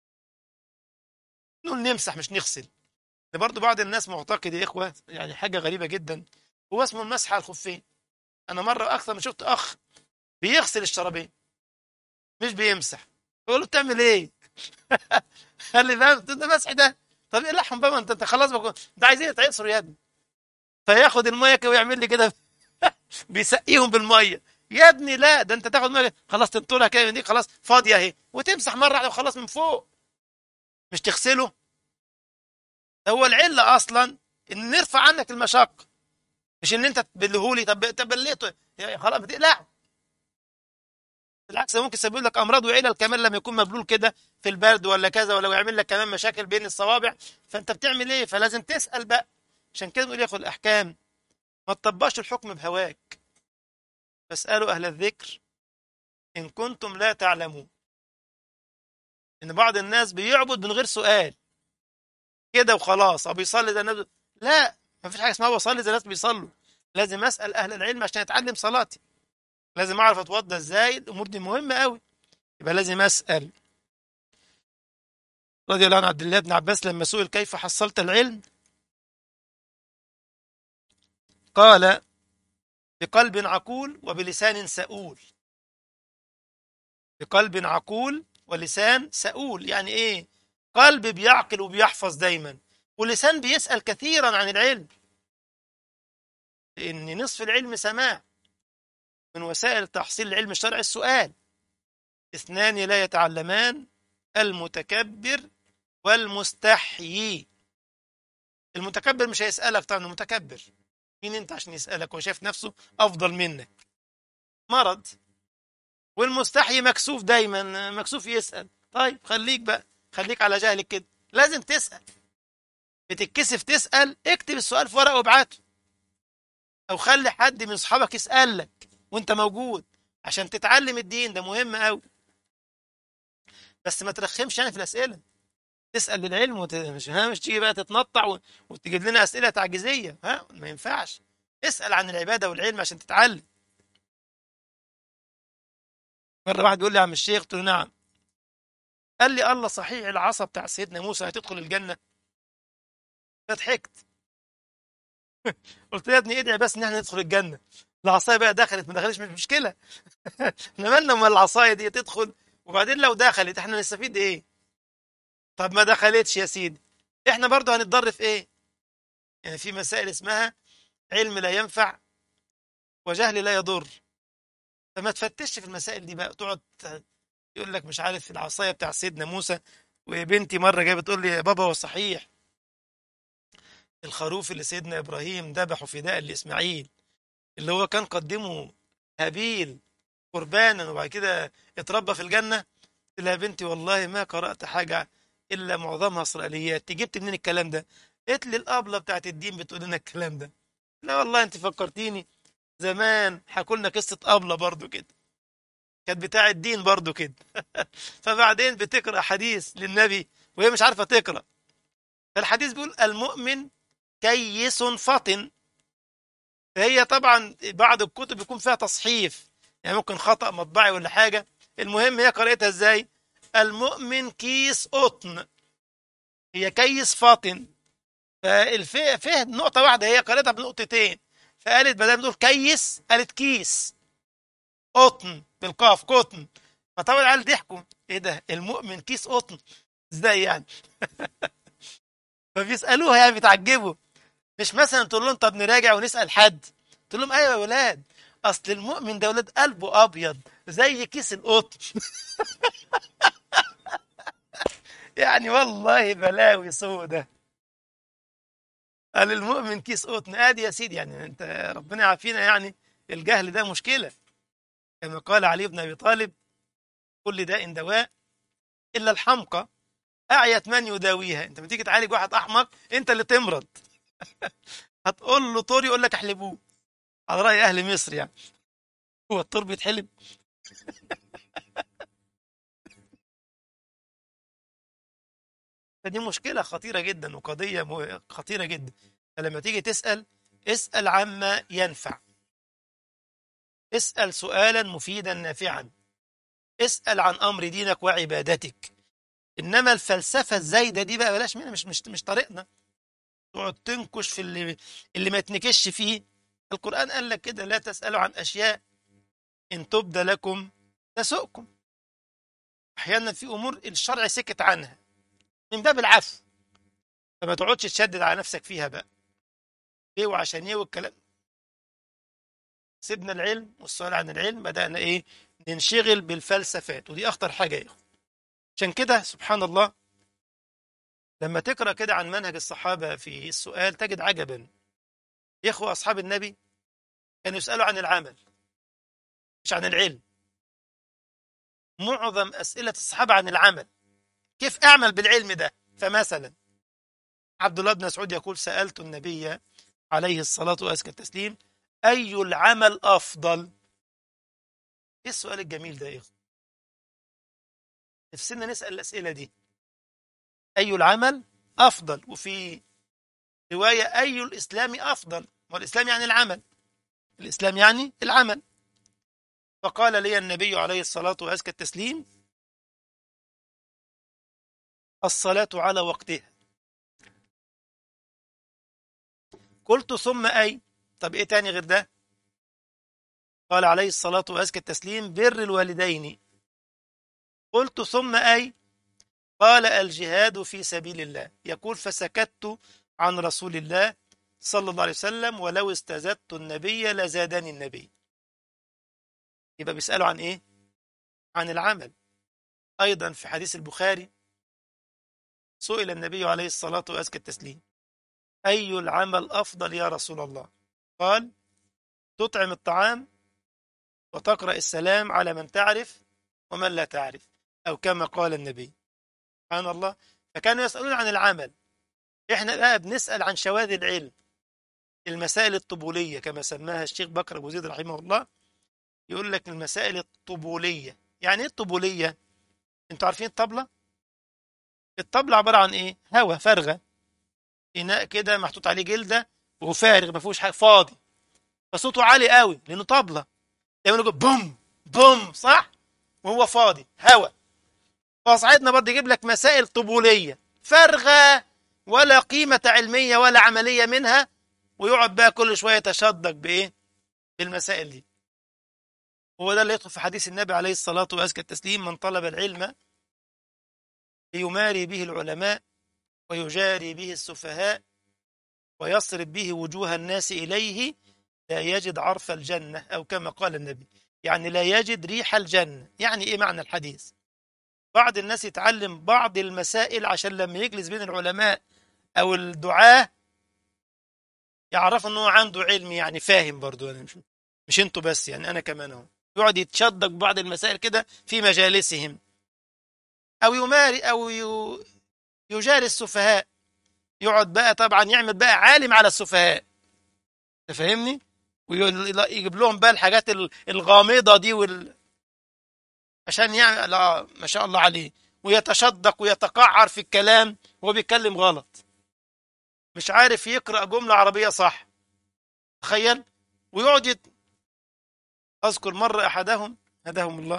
نقول نمسح مش نغسل ده برضو بعض الناس معتقد يا اخوه يعني حاجه غريبه جدا هو اسمه المسح على الخفين انا مره اكثر من شفت اخ بيغسل الشرابين مش بيمسح بقول له بتعمل ايه قال لي فاهم ده مسح ده طب ايه لحم بقى ما انت انت خلاص بقى انت عايز ايه تعصر يا ابني فياخد الميه كده ويعمل لي كده بيسقيهم بالميه يا ابني لا ده انت تاخد ميه خلاص تنطرها كده من دي خلاص فاضيه اهي وتمسح مره واحده وخلاص من فوق مش تغسله هو العله اصلا ان نرفع عنك المشقه مش ان انت تبلهولي طب طب بليته يا خلاص بتقلعه بالعكس ده ممكن يسبب لك امراض وعلل كمان لما يكون مبلول كده في البرد ولا كذا ولا يعمل لك كمان مشاكل بين الصوابع فانت بتعمل ايه فلازم تسال بقى عشان كده بنقول يا اخو الاحكام ما تطبقش الحكم بهواك فاسالوا اهل الذكر ان كنتم لا تعلمون ان بعض الناس بيعبد من غير سؤال كده وخلاص او بيصلي زي الناس لا ما فيش حاجه اسمها بصلي زي الناس بيصلوا لازم اسال اهل العلم عشان اتعلم صلاتي لازم اعرف اتوضى ازاي الامور دي مهمه قوي يبقى لازم اسال رضي الله عن عبد الله بن عباس لما سئل كيف حصلت العلم قال بقلب عقول وبلسان سؤول بقلب عقول ولسان سؤول يعني ايه قلب بيعقل وبيحفظ دايما ولسان بيسأل كثيرا عن العلم لأن نصف العلم سماع من وسائل تحصيل العلم الشرعي السؤال اثنان لا يتعلمان المتكبر والمستحيي المتكبر مش هيسألك طبعا المتكبر مين انت عشان يسألك هو شايف نفسه أفضل منك مرض والمستحيي مكسوف دايما مكسوف يسأل طيب خليك بقى خليك على جهلك كده لازم تسأل بتتكسف تسأل اكتب السؤال في ورقة وابعته أو خلي حد من أصحابك يسألك وأنت موجود عشان تتعلم الدين ده مهم أوي بس ما ترخمش يعني في الأسئلة تسأل للعلم وت... مش ها مش تيجي بقى تتنطع و... وتجيب لنا أسئلة تعجيزية ها ما ينفعش اسأل عن العبادة والعلم عشان تتعلم مرة واحد بيقول لي يا عم الشيخ قلت له نعم قال لي الله صحيح العصا بتاع سيدنا موسى هتدخل الجنة فضحكت قلت له يا ابني ادعي بس ان احنا ندخل الجنة العصاية بقى دخلت ما دخلتش مش مشكلة احنا مالنا اما العصاية دي تدخل وبعدين لو دخلت احنا نستفيد ايه طب ما دخلتش يا سيدي احنا برضو هنتضر في ايه يعني في مسائل اسمها علم لا ينفع وجهل لا يضر فما تفتش في المسائل دي بقى تقعد يقول لك مش عارف العصايه بتاع سيدنا موسى وبنتي مره جايه بتقول لي يا بابا هو صحيح الخروف اللي سيدنا ابراهيم ذبحه فداء لاسماعيل اللي هو كان قدمه هابيل قربانا وبعد كده اتربى في الجنه قلت لها يا بنتي والله ما قرات حاجه الا معظمها اسرائيليات جبت منين الكلام ده قلت لي الابله بتاعت الدين بتقول لنا الكلام ده لا والله انت فكرتيني زمان حكوا لنا قصه ابله برضو كده كانت بتاع الدين برضو كده فبعدين بتقرا حديث للنبي وهي مش عارفه تقرا فالحديث بيقول المؤمن كيس فطن فهي طبعا بعض الكتب بيكون فيها تصحيف يعني ممكن خطأ مطبعي ولا حاجه المهم هي قرأتها ازاي المؤمن كيس قطن هي كيس فاطن فالفه فه نقطة واحدة هي قرأتها بنقطتين فقالت بدل ما تقول كيس قالت كيس قطن بالقاف قطن فطبعا العيال ضحكوا ايه ده المؤمن كيس قطن ازاي يعني فبيسألوها يعني بيتعجبوا مش مثلا تقول لهم طب نراجع ونسأل حد تقول لهم ايوه يا ولاد اصل المؤمن ده ولاد قلبه ابيض زي كيس القطن يعني والله بلاوي سودة قال المؤمن كيس قطن ادي يا سيدي يعني انت ربنا يعافينا يعني الجهل ده مشكله كما قال علي بن ابي طالب كل داء دواء الا الحمقى اعيت من يداويها انت بتيجي تعالج واحد احمق انت اللي تمرض هتقول له طور يقول لك احلبوه على راي اهل مصر يعني هو الطور بيتحلب فدي مشكله خطيره جدا وقضيه م- خطيره جدا فلما تيجي تسال اسال عما ينفع اسال سؤالا مفيدا نافعا اسال عن امر دينك وعبادتك انما الفلسفه الزايده دي بقى بلاش منها مش مش مش طريقنا تقعد تنكش في اللي اللي ما تنكش فيه القران قال لك كده لا تسالوا عن اشياء ان تبدى لكم تسؤكم احيانا في امور الشرع سكت عنها من باب العفو فما تقعدش تشدد على نفسك فيها بقى ليه وعشان ايه والكلام سيبنا العلم والسؤال عن العلم بدأنا ايه ننشغل بالفلسفات ودي اخطر حاجة يا اخوة عشان كده سبحان الله لما تقرأ كده عن منهج الصحابة في السؤال تجد عجبا يا اخوة اصحاب النبي كانوا يسألوا عن العمل مش عن العلم معظم أسئلة الصحابة عن العمل كيف أعمل بالعلم ده فمثلا عبد الله بن مسعود يقول سألت النبي عليه الصلاة وأزكى التسليم أي العمل أفضل إيه السؤال الجميل ده يا إخوة نفسنا نسأل الأسئلة دي أي العمل أفضل وفي رواية أي الإسلام أفضل والإسلام يعني العمل الإسلام يعني العمل فقال لي النبي عليه الصلاة وأزكى التسليم الصلاة على وقتها قلت ثم أي طب إيه تاني غير ده قال عليه الصلاة وأزكى التسليم بر الوالدين قلت ثم أي قال الجهاد في سبيل الله يقول فسكت عن رسول الله صلى الله عليه وسلم ولو استزدت النبي لزادني النبي يبقى بيسألوا عن إيه عن العمل أيضا في حديث البخاري سئل النبي عليه الصلاة وأزكى التسليم أي العمل أفضل يا رسول الله قال تطعم الطعام وتقرأ السلام على من تعرف ومن لا تعرف أو كما قال النبي سبحان الله فكانوا يسألون عن العمل إحنا بقى بنسأل عن شواذ العلم المسائل الطبولية كما سماها الشيخ بكر أبو زيد رحمه الله يقول لك المسائل الطبولية يعني إيه الطبولية؟ أنتوا عارفين الطبلة؟ الطبلة عبارة عن إيه؟ هواء فارغة إناء كده محطوط عليه جلدة وفارغ ما فيهوش حاجة فاضي فصوته عالي قوي لأنه طبلة يعملوا كده بوم بوم صح؟ وهو فاضي هواء فصعيدنا برضه يجيب لك مسائل طبولية فارغة ولا قيمة علمية ولا عملية منها ويقعد بقى كل شوية يتشدق بإيه؟ بالمسائل دي هو ده اللي يدخل في حديث النبي عليه الصلاة وأزكى التسليم من طلب العلم ليماري به العلماء ويجاري به السفهاء ويصرف به وجوه الناس إليه لا يجد عرف الجنة أو كما قال النبي يعني لا يجد ريح الجنة يعني إيه معنى الحديث بعض الناس يتعلم بعض المسائل عشان لما يجلس بين العلماء أو الدعاة يعرف أنه عنده علم يعني فاهم برضو أنا مش, مش انتوا بس يعني أنا كمان أهو يقعد يتشدق بعض المسائل كده في مجالسهم أو يماري أو يجاري السفهاء يقعد بقى طبعا يعمل بقى عالم على السفهاء تفهمني ويجيب لهم بقى الحاجات الغامضة دي وال... عشان يعني لا ما شاء الله عليه ويتشدق ويتقعر في الكلام وهو بيتكلم غلط مش عارف يقرأ جملة عربية صح تخيل ويقعد يت... أذكر مرة أحدهم هداهم الله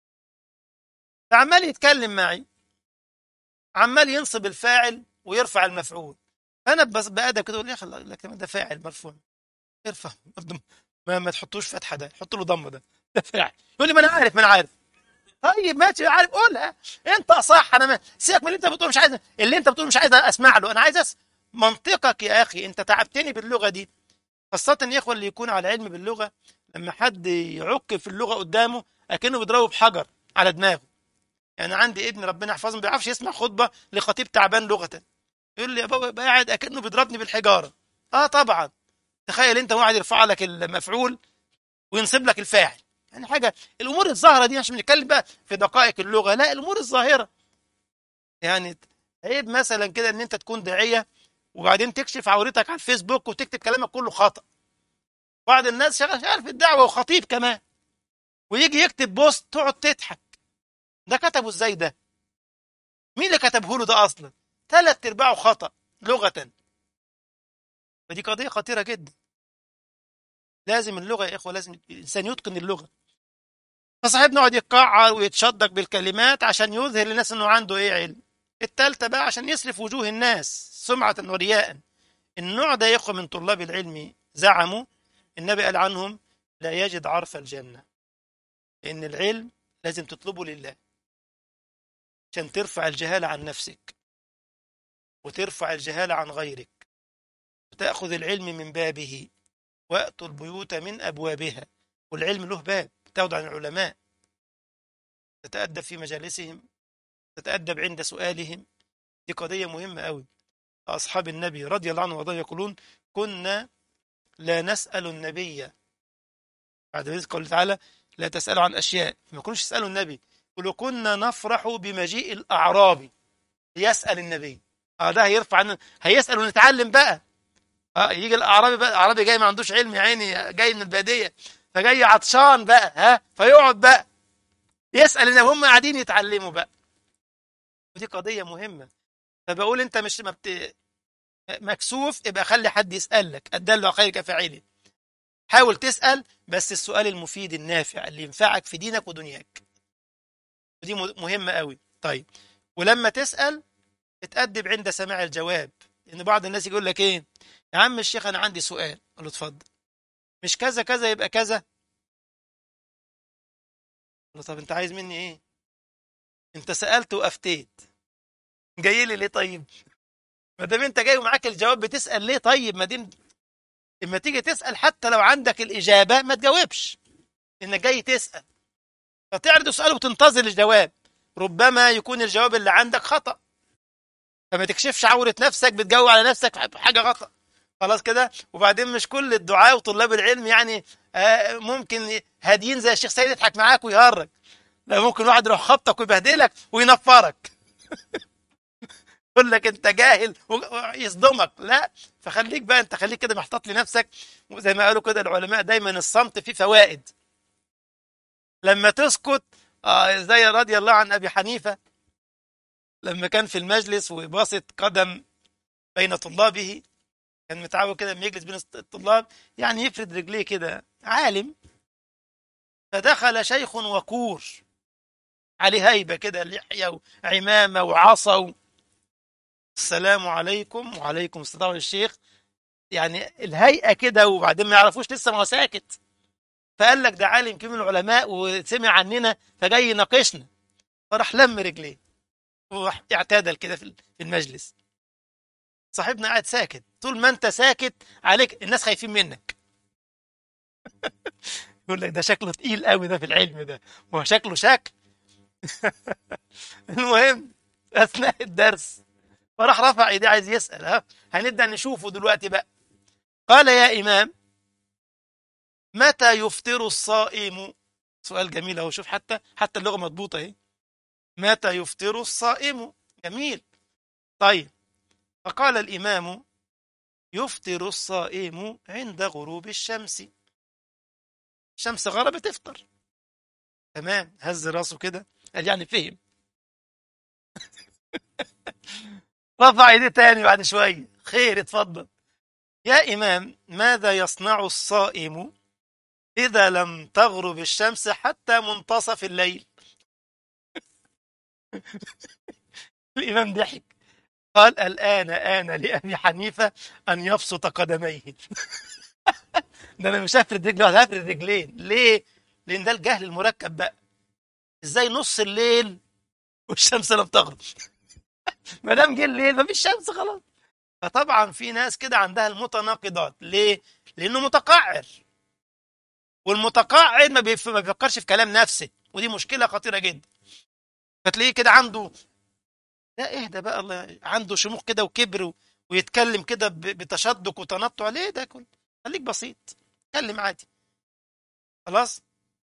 عمال يتكلم معي عمال ينصب الفاعل ويرفع المفعول انا بس بادب كده اقول يا اخي لك ده فاعل مرفوع ارفع ما, ما تحطوش فتحه ده حط له ضمه ده ده فاعل يقول لي ما انا عارف ما انا عارف طيب ماشي عارف قولها انت صح انا ما سيبك من اللي انت بتقول مش عايز اللي انت بتقول مش عايز اسمع له انا عايز أس... منطقك يا اخي انت تعبتني باللغه دي خاصه الاخوه اللي يكون على علم باللغه لما حد يعك في اللغه قدامه اكنه بيضربه بحجر على دماغه يعني عندي ابن ربنا يحفظه ما بيعرفش يسمع خطبه لخطيب تعبان لغه يقول لي يا بابا يبقى قاعد اكنه بيضربني بالحجاره اه طبعا تخيل انت واحد يرفع لك المفعول وينصب لك الفاعل يعني حاجه الامور الظاهره دي عشان بنتكلم بقى في دقائق اللغه لا الامور الظاهره يعني عيب مثلا كده ان انت تكون داعيه وبعدين تكشف عورتك على الفيسبوك وتكتب كلامك كله خطا بعض الناس شغال شغال في الدعوه وخطيب كمان ويجي يكتب بوست تقعد تضحك ده كتبه ازاي ده مين اللي كتبه له ده اصلا ثلاث ارباعه خطا لغه فدي قضيه خطيره جدا لازم اللغه يا اخوه لازم الانسان يتقن اللغه فصاحبنا يقعد يتقعر ويتشدق بالكلمات عشان يظهر للناس انه عنده ايه علم التالتة بقى عشان يصرف وجوه الناس سمعة ورياء النوع ده يا اخوه من طلاب العلم زعموا النبي قال عنهم لا يجد عرف الجنة لأن العلم لازم تطلبه لله عشان ترفع الجهالة عن نفسك وترفع الجهالة عن غيرك وتأخذ العلم من بابه وأتوا البيوت من أبوابها والعلم له باب تاخد عن العلماء تتأدب في مجالسهم تتأدب عند سؤالهم دي قضية مهمة قوي أصحاب النبي رضي الله عنهم وارضاهم يقولون كنا لا نسأل النبي بعد ذلك قوله تعالى لا تسألوا عن أشياء ما يكونوش يسألوا النبي يقولوا كنا نفرح بمجيء الأعرابي يسأل النبي اه ده هيرفع عنه هيسأل ونتعلم بقى اه يجي الأعرابي بقى الأعرابي جاي ما عندوش علم يا عيني جاي من البادية فجاي عطشان بقى ها فيقعد بقى يسأل النبي هم قاعدين يتعلموا بقى ودي قضية مهمة فبقول انت مش ما بت... مكسوف يبقى خلي حد يسألك الدل على خير كفاعله حاول تسأل بس السؤال المفيد النافع اللي ينفعك في دينك ودنياك ودي مهمة قوي طيب ولما تسأل اتأدب عند سماع الجواب لأن بعض الناس يقول لك إيه يا عم الشيخ أنا عندي سؤال قال له اتفضل مش كذا كذا يبقى كذا قال له طب أنت عايز مني إيه أنت سألت وأفتيت جاي لي ليه طيب ما دام أنت جاي ومعاك الجواب بتسأل ليه طيب ما دي اما تيجي تسأل حتى لو عندك الإجابة ما تجاوبش إنك جاي تسأل فتعرض سؤال وتنتظر الجواب ربما يكون الجواب اللي عندك خطأ فما تكشفش عورة نفسك بتجاوب على نفسك حاجة خطأ خلاص كده وبعدين مش كل الدعاء وطلاب العلم يعني آه ممكن هاديين زي الشيخ سيد يضحك معاك ويهرج لا ممكن واحد يروح خبطك ويبهدلك وينفرك يقول لك انت جاهل ويصدمك لا فخليك بقى انت خليك كده محتاط لنفسك وزي ما قالوا كده العلماء دايما الصمت فيه فوائد لما تسكت آه زي رضي الله عن ابي حنيفه لما كان في المجلس وباسط قدم بين طلابه كان متعود كده لما يجلس بين الطلاب يعني يفرد رجليه كده عالم فدخل شيخ وقور عليه هيبه كده لحيه وعمامه وعصا السلام عليكم وعليكم السلام الشيخ يعني الهيئة كده وبعدين ما يعرفوش لسه ما هو ساكت فقال لك ده عالم كبير من العلماء وسمع عننا فجاي يناقشنا فراح لم رجليه وراح اعتدل كده في المجلس صاحبنا قاعد ساكت طول ما انت ساكت عليك الناس خايفين منك يقول لك ده شكله تقيل قوي ده في العلم ده وهو شكله شكل المهم اثناء الدرس فراح رفع ايديه عايز يسال ها هنبدا نشوفه دلوقتي بقى قال يا امام متى يفطر الصائم سؤال جميل اهو شوف حتى حتى اللغه مضبوطه اهي متى يفطر الصائم جميل طيب فقال الامام يفطر الصائم عند غروب الشمس الشمس غربت افطر تمام هز راسه كده قال يعني فهم رفع ايديه تاني بعد شويه خير اتفضل يا امام ماذا يصنع الصائم اذا لم تغرب الشمس حتى منتصف الليل الامام ضحك قال الان ان لابي حنيفه ان يبسط قدميه ده انا مش هفرد رجلي هفرد رجلين ليه لان ده الجهل المركب بقى ازاي نص الليل والشمس لم تغرب ما دام جه الليل مفيش شمس خلاص فطبعا في ناس كده عندها المتناقضات ليه؟ لانه متقعر والمتقعر ما بيفكرش في كلام نفسه ودي مشكله خطيره جدا فتلاقيه كده عنده لا اهدى بقى الله عنده شموخ كده وكبر و- ويتكلم كده ب- بتشدق وتنطع ليه ده كله خليك بسيط اتكلم عادي خلاص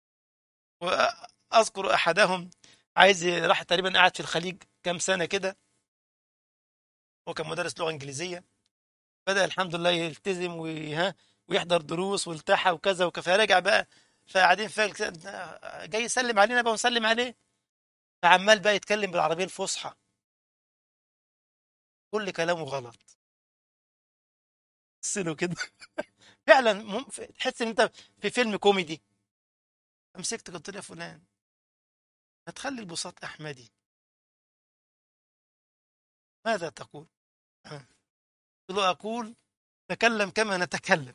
واذكر احدهم عايز ي- راح تقريبا قاعد في الخليج كام سنه كده هو كان مدرس لغه انجليزيه بدا الحمد لله يلتزم وها ويحضر دروس والتحى وكذا وكذا فرجع بقى فقاعدين في جاي يسلم علينا بقى ونسلم عليه فعمال بقى يتكلم بالعربيه الفصحى كل كلامه غلط له كده فعلا مم... تحس ان انت في فيلم كوميدي مسكت قلت له يا فلان ما تخلي البساط احمدي ماذا تقول قلت له اقول تكلم كما نتكلم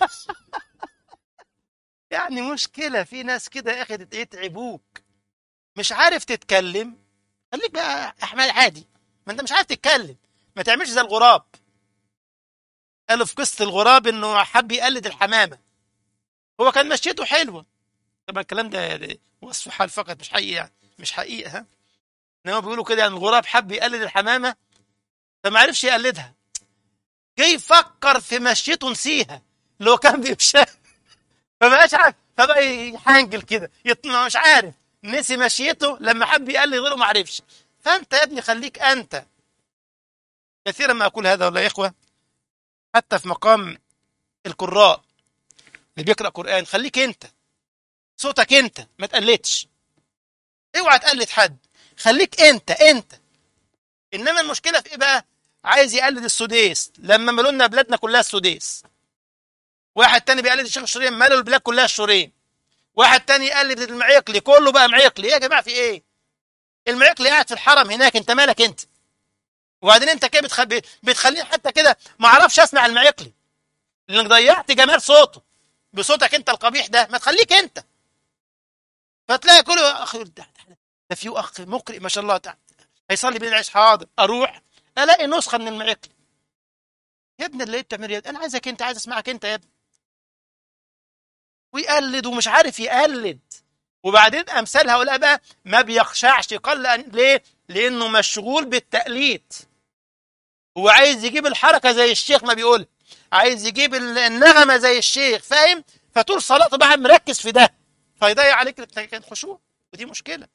يعني مشكلة في ناس كده يا أخي يتعبوك مش عارف تتكلم خليك بقى أحمد عادي ما أنت مش عارف تتكلم ما تعملش زي الغراب قالوا في قصة الغراب إنه حب يقلد الحمامة هو كان مشيته حلوة طبعا الكلام ده وصف حال فقط مش حقيقي يعني مش حقيقة ها إنما بيقولوا كده يعني الغراب حب يقلد الحمامة فما عرفش يقلدها جه يفكر في مشيته نسيها اللي هو كان بيمشيها فبقاش عارف فبقى يحنجل كده يطلع مش عارف نسي مشيته لما حب يقلد غيره ما عرفش فانت يا ابني خليك انت كثيرا ما اقول هذا والله يا اخوه حتى في مقام القراء اللي بيقرا قران خليك انت صوتك انت ما تقلدش اوعى تقلد حد خليك انت انت انما المشكله في ايه بقى عايز يقلد السديس لما ملوا لنا بلادنا كلها السديس واحد تاني بيقلد الشيخ الشورين مالوا البلاد كلها الشورين واحد تاني يقلد المعيقلي كله بقى معيقلي ايه يا جماعه في ايه المعيقلي قاعد في الحرم هناك انت مالك انت وبعدين انت كده بتخ... بتخليني حتى كده ما اعرفش اسمع المعيقلي لانك ضيعت جمال صوته بصوتك انت القبيح ده ما تخليك انت فتلاقي كله اخ ده, ده في اخ مقرئ ما شاء الله تعالى هيصلي بين العيش حاضر اروح الاقي نسخه من المعيقلي يا ابني اللي انت بتعمل انا عايزك انت عايز اسمعك انت يا ابني ويقلد ومش عارف يقلد وبعدين امثال هؤلاء بقى ما بيخشعش قل أن... ليه لانه مشغول بالتقليد هو عايز يجيب الحركه زي الشيخ ما بيقول عايز يجيب النغمه زي الشيخ فاهم فطول صلاته بقى مركز في ده فيضيع عليك الخشوع ودي مشكله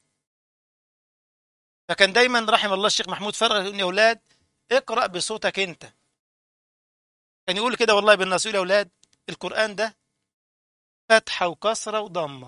فكان دايما رحم الله الشيخ محمود فرغ يقول يا اولاد اقرا بصوتك انت كان يقول كده والله بالناس يقول يا اولاد القران ده فتحه وكسره وضمه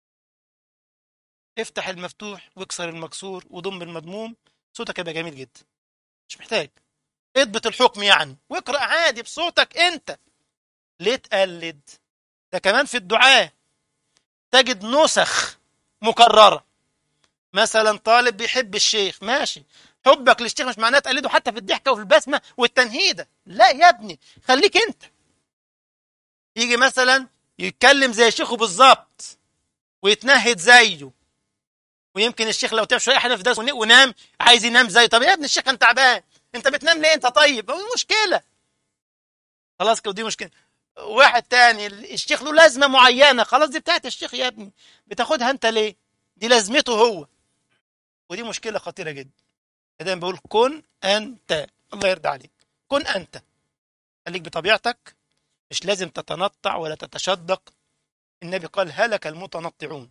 افتح المفتوح واكسر المكسور وضم المضموم صوتك هيبقى جميل جدا مش محتاج اضبط الحكم يعني واقرا عادي بصوتك انت ليه تقلد ده كمان في الدعاء تجد نسخ مكرره مثلا طالب بيحب الشيخ ماشي حبك للشيخ مش معناه تقلده حتى في الضحكه وفي البسمه والتنهيده لا يا ابني خليك انت يجي مثلا يتكلم زي شيخه بالظبط ويتنهد زيه ويمكن الشيخ لو تعب شويه حاجه في درس ونام عايز ينام زيه طب يا ابني الشيخ كان تعبان انت بتنام ليه انت طيب هو مشكله خلاص كده دي مشكله واحد تاني الشيخ له لازمه معينه خلاص دي بتاعت الشيخ يا ابني بتاخدها انت ليه دي لازمته هو ودي مشكله خطيره جدا دايما بقول كن انت الله يرضى عليك كن انت خليك بطبيعتك مش لازم تتنطع ولا تتشدق النبي قال هلك المتنطعون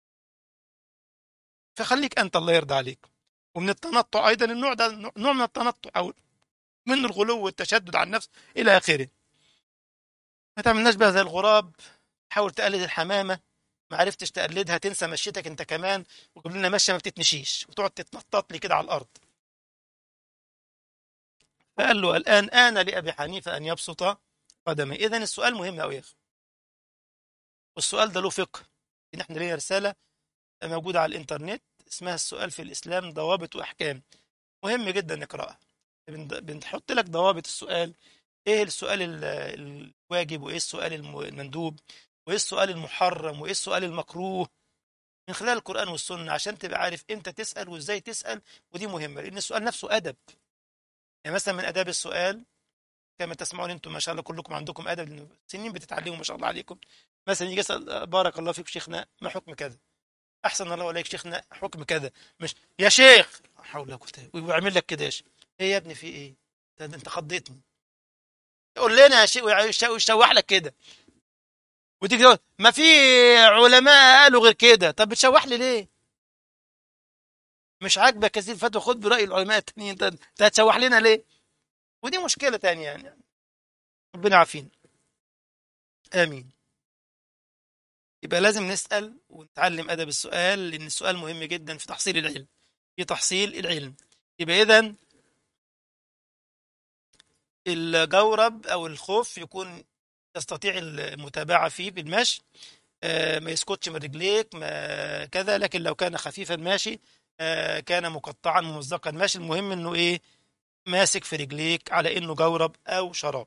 فخليك انت الله يرضى عليك ومن التنطع ايضا النوع ده نوع من التنطع او من الغلو والتشدد على النفس الى اخره ما تعملناش بقى زي الغراب حاول تقلد الحمامه ما عرفتش تقلدها تنسى مشيتك انت كمان وتقول لنا ماشيه ما بتتمشيش وتقعد تتنطط لي كده على الارض فقال له الان ان لابي حنيفه ان يبسط قدمه اذا السؤال مهم قوي يا اخي والسؤال ده له فقه ان احنا لينا رساله موجوده على الانترنت اسمها السؤال في الاسلام ضوابط واحكام مهم جدا نقراها بنحط لك ضوابط السؤال ايه السؤال الواجب وايه السؤال المندوب وايه السؤال المحرم وايه السؤال المكروه من خلال القرآن والسنة عشان تبقى عارف امتى تسأل وازاي تسأل ودي مهمة لأن السؤال نفسه أدب يعني مثلا من آداب السؤال كما تسمعون انتم ما شاء الله كلكم عندكم أدب لأن سنين بتتعلموا ما شاء الله عليكم مثلا يجي يسأل بارك الله فيك شيخنا ما حكم كذا احسن الله عليك شيخنا حكم كذا مش يا شيخ لا حول ولا قوه إلا بالله. ويعمل لك كده يا شيخ ايه يا ابني في ايه ده ده انت خضيتني قول لنا يا شيخ ويش- ويشوح لك كده وتيجي تقول ما في علماء قالوا غير كده طب بتشوح لي ليه مش عاجبك هذه الفتوى خد برأي العلماء التانيين انت أنت هتشوح لنا ليه ودي مشكلة تانية يعني ربنا يعافينا آمين يبقى لازم نسأل ونتعلم أدب السؤال لأن السؤال مهم جدا في تحصيل العلم في تحصيل العلم يبقى إذن الجورب أو الخوف يكون تستطيع المتابعة فيه بالمشي آه، ما يسكتش من رجليك ما كذا لكن لو كان خفيفا ماشي آه، كان مقطعا ممزقا ماشي المهم انه ايه ماسك في رجليك على انه جورب او شراب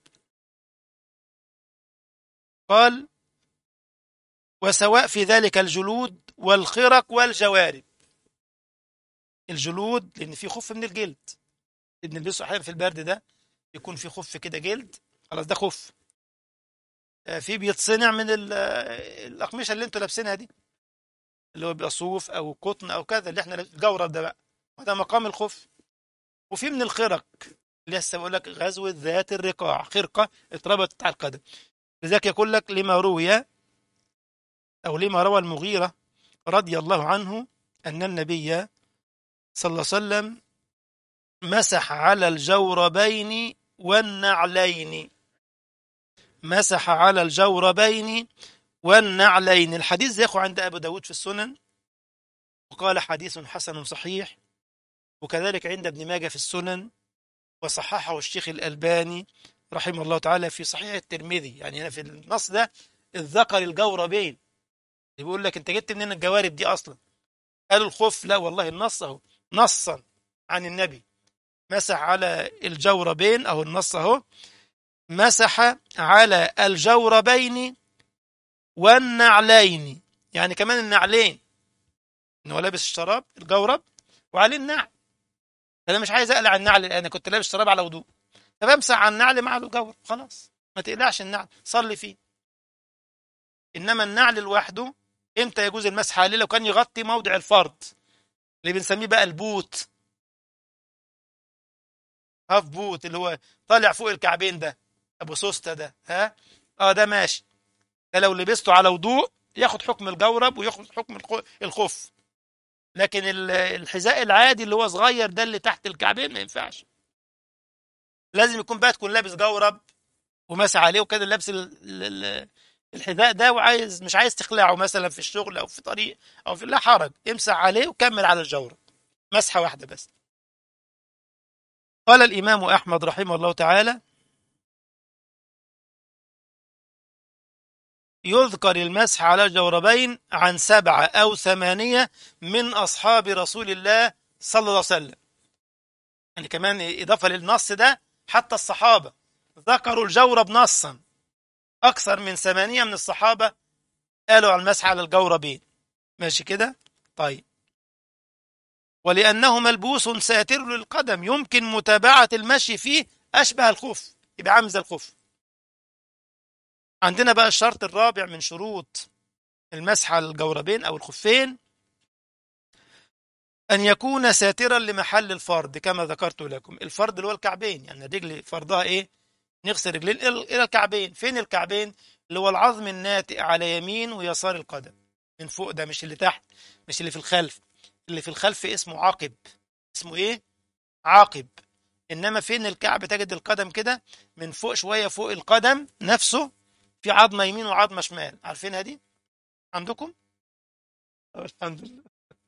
قال وسواء في ذلك الجلود والخرق والجوارب الجلود لان في خف من الجلد بنلبسه احيانا في البرد ده يكون في خف كده جلد خلاص ده خف آه، في بيتصنع من ال- آه، الاقمشه اللي انتوا لابسينها دي اللي هو بيبقى صوف او قطن او كذا اللي احنا لابس- الجورب ده بقى وده مقام الخف وفي من الخرق اللي لسه بقول لك غزوه ذات الرقاع خرقه اتربطت على القدم لذلك يقول لك لما روي او لما روى المغيره رضي الله عنه ان النبي صلى الله عليه وسلم مسح على الجوربين والنعلين مسح على الجوربين والنعلين الحديث ده يخو عند أبو داود في السنن وقال حديث حسن صحيح وكذلك عند ابن ماجه في السنن وصححه الشيخ الألباني رحمه الله تعالى في صحيح الترمذي يعني هنا في النص ده الذكر الجوربين بيقول لك انت جبت منين الجوارب دي اصلا قالوا الخف لا والله النص اهو نصا عن النبي مسح على الجوربين اهو النص اهو مسح على الجوربين والنعلين يعني كمان النعلين ان هو لابس الشراب الجورب وعليه النعل انا مش عايز اقلع النعل انا كنت لابس شراب على وضوء طب امسح على النعل مع الجورب خلاص ما تقلعش النعل صلي فيه انما النعل لوحده امتى يجوز المسح عليه لو كان يغطي موضع الفرض اللي بنسميه بقى البوت هاف بوت اللي هو طالع فوق الكعبين ده ابو سوسته ده ها اه ده ماشي ده لو لبسته على وضوء ياخد حكم الجورب وياخد حكم الخ- الخف لكن ال- الحذاء العادي اللي هو صغير ده اللي تحت الكعبين ما ينفعش لازم يكون بقى تكون لابس جورب وماسح عليه وكده لابس ال- ال- ال- الحذاء ده وعايز مش عايز تخلعه مثلا في الشغل او في طريق او في لا حرج امسح عليه وكمل على الجورب مسحه واحده بس قال الامام احمد رحمه الله تعالى يذكر المسح على الجوربين عن سبعة أو ثمانية من أصحاب رسول الله صلى الله عليه وسلم يعني كمان إضافة للنص ده حتى الصحابة ذكروا الجورب نصا أكثر من ثمانية من الصحابة قالوا على المسح على الجوربين ماشي كده طيب ولأنه ملبوس ساتر للقدم يمكن متابعة المشي فيه أشبه الخف يبقى عامل زي الخف عندنا بقى الشرط الرابع من شروط المسح على الجوربين أو الخفين أن يكون ساترا لمحل الفرد كما ذكرت لكم الفرد اللي هو الكعبين يعني الرجل فرضها إيه نغسل رجلين إلى إلى الكعبين فين الكعبين اللي هو العظم الناتئ على يمين ويسار القدم من فوق ده مش اللي تحت مش اللي في الخلف اللي في الخلف اسمه عاقب اسمه إيه عاقب إنما فين الكعب تجد القدم كده من فوق شوية فوق القدم نفسه في عظمة يمين وعظمة شمال عارفينها دي عندكم أه، الحمد لله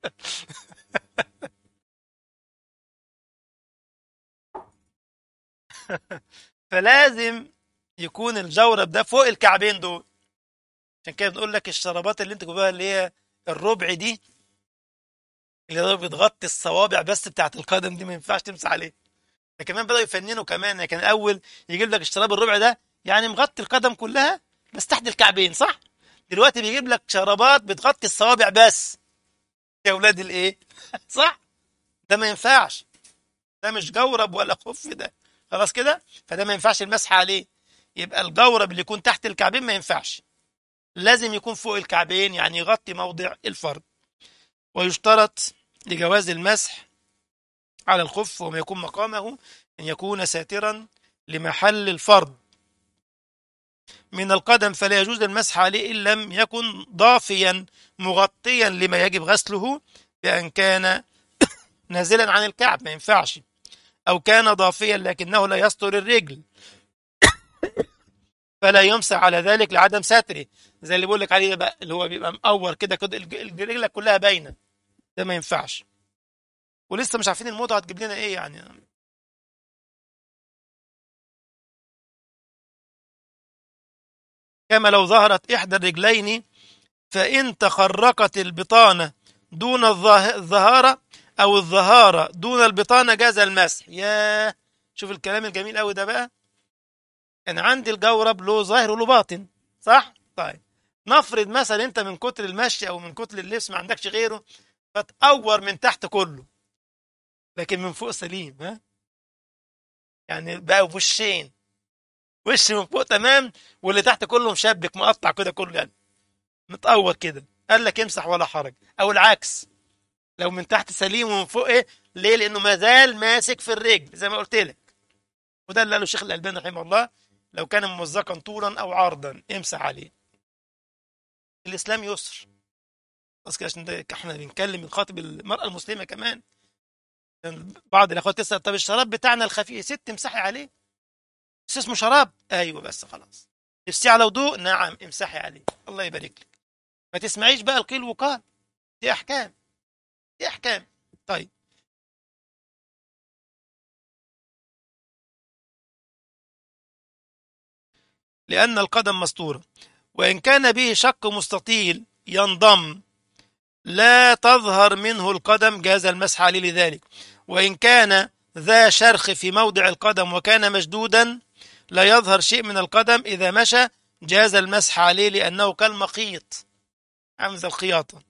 فلازم يكون الجورب ده فوق الكعبين دول عشان كده بنقول لك الشرابات اللي انت جواها اللي هي الربع دي اللي هو بتغطي الصوابع بس بتاعت القدم دي ما ينفعش تمسح عليه ده كمان بدأوا يفننوا كمان يعني كان الاول يجيب لك الشراب الربع ده يعني مغطي القدم كلها بس تحت الكعبين صح دلوقتي بيجيب لك شرابات بتغطي الصوابع بس يا اولاد الايه صح ده ما ينفعش ده مش جورب ولا خف ده خلاص كده فده ما ينفعش المسح عليه يبقى الجورب اللي يكون تحت الكعبين ما ينفعش لازم يكون فوق الكعبين يعني يغطي موضع الفرد ويشترط لجواز المسح على الخف وما يكون مقامه أن يكون ساترا لمحل الفرض من القدم فلا يجوز المسح عليه إن لم يكن ضافيا مغطيا لما يجب غسله بأن كان نازلا عن الكعب ما ينفعش أو كان ضافيا لكنه لا يستر الرجل فلا يمسح على ذلك لعدم ستره زي اللي بقول لك عليه بقى اللي هو بيبقى مقور كده كده الج- رجلك كلها باينه ده ما ينفعش ولسه مش عارفين الموضه هتجيب لنا ايه يعني كما لو ظهرت إحدى الرجلين فإن تخرقت البطانة دون الظاه- الظهارة أو الظهارة دون البطانة جاز المسح يا شوف الكلام الجميل قوي ده بقى أنا عندي الجورب له ظاهر وله باطن صح؟ طيب نفرض مثلا أنت من كتر المشي أو من كتر اللبس ما عندكش غيره فتقور من تحت كله لكن من فوق سليم ها؟ يعني بقى وشين وش من فوق تمام واللي تحت كله مشبك مقطع كده كله يعني متقور كده قال لك امسح ولا حرج او العكس لو من تحت سليم ومن فوق ايه ليه لانه ما زال ماسك في الرجل زي ما قلت لك وده اللي قاله الشيخ الالباني رحمه الله لو كان ممزقا طولا او عرضا امسح عليه الاسلام يسر بس كده عشان ده احنا بنتكلم بنخاطب المراه المسلمه كمان يعني بعض الاخوات تسال طب الشراب بتاعنا الخفيف يا ست امسحي عليه بس اسمه شراب ايوه بس خلاص نفسي على وضوء نعم امسحي عليه الله يبارك لك ما تسمعيش بقى القيل وقال دي احكام دي احكام طيب لان القدم مستوره وان كان به شق مستطيل ينضم لا تظهر منه القدم جاز المسح عليه لذلك وان كان ذا شرخ في موضع القدم وكان مشدودا لا يظهر شيء من القدم اذا مشى جاز المسح عليه لانه كالمخيط عامل زي الخياطه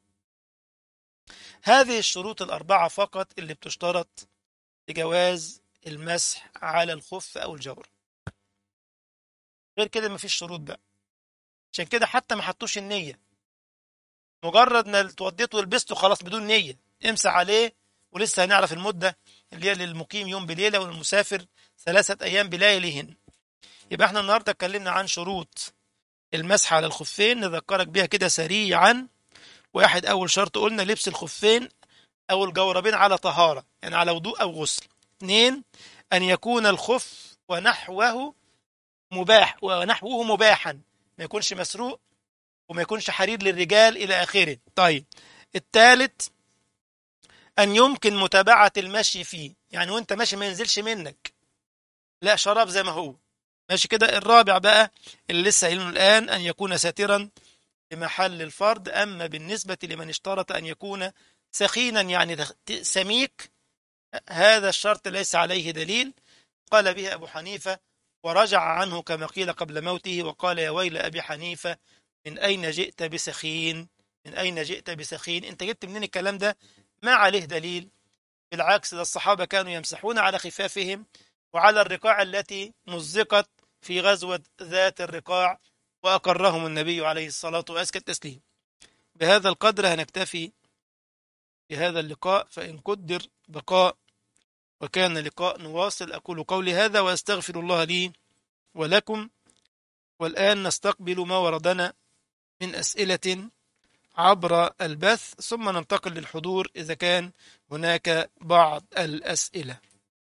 هذه الشروط الأربعة فقط اللي بتشترط لجواز المسح على الخف أو الجور غير كده مفيش شروط بقى عشان كده حتى ما حطوش النية مجرد ما اتوضيت ولبسته خلاص بدون نية امسح عليه ولسه هنعرف المدة اللي هي للمقيم يوم بليلة والمسافر ثلاثة أيام بلياليهن يبقى احنا النهاردة اتكلمنا عن شروط المسح على الخفين نذكرك بيها كده سريعا واحد أول شرط قلنا لبس الخفين أو الجوربين على طهارة يعني على وضوء أو غسل اثنين أن يكون الخف ونحوه مباح ونحوه مباحا ما يكونش مسروق وما يكونش حرير للرجال إلى آخره طيب الثالث أن يمكن متابعة المشي فيه يعني وانت ماشي ما ينزلش منك لا شراب زي ما هو ماشي كده الرابع بقى اللي لسه قايلينه الآن أن يكون ساترا لمحل الفرد أما بالنسبة لمن اشترط أن يكون سخينا يعني سميك هذا الشرط ليس عليه دليل قال به أبو حنيفة ورجع عنه كما قيل قبل موته وقال يا ويل أبي حنيفة من أين جئت بسخين من أين جئت بسخين أنت جبت منين الكلام ده ما عليه دليل بالعكس ده الصحابة كانوا يمسحون على خفافهم وعلى الرقاع التي مزقت في غزوة ذات الرقاع وأقرهم النبي عليه الصلاة وأزكى التسليم بهذا القدر هنكتفي بهذا اللقاء فإن قدر بقاء وكان لقاء نواصل أقول قولي هذا وأستغفر الله لي ولكم والآن نستقبل ما وردنا من أسئلة عبر البث ثم ننتقل للحضور إذا كان هناك بعض الأسئلة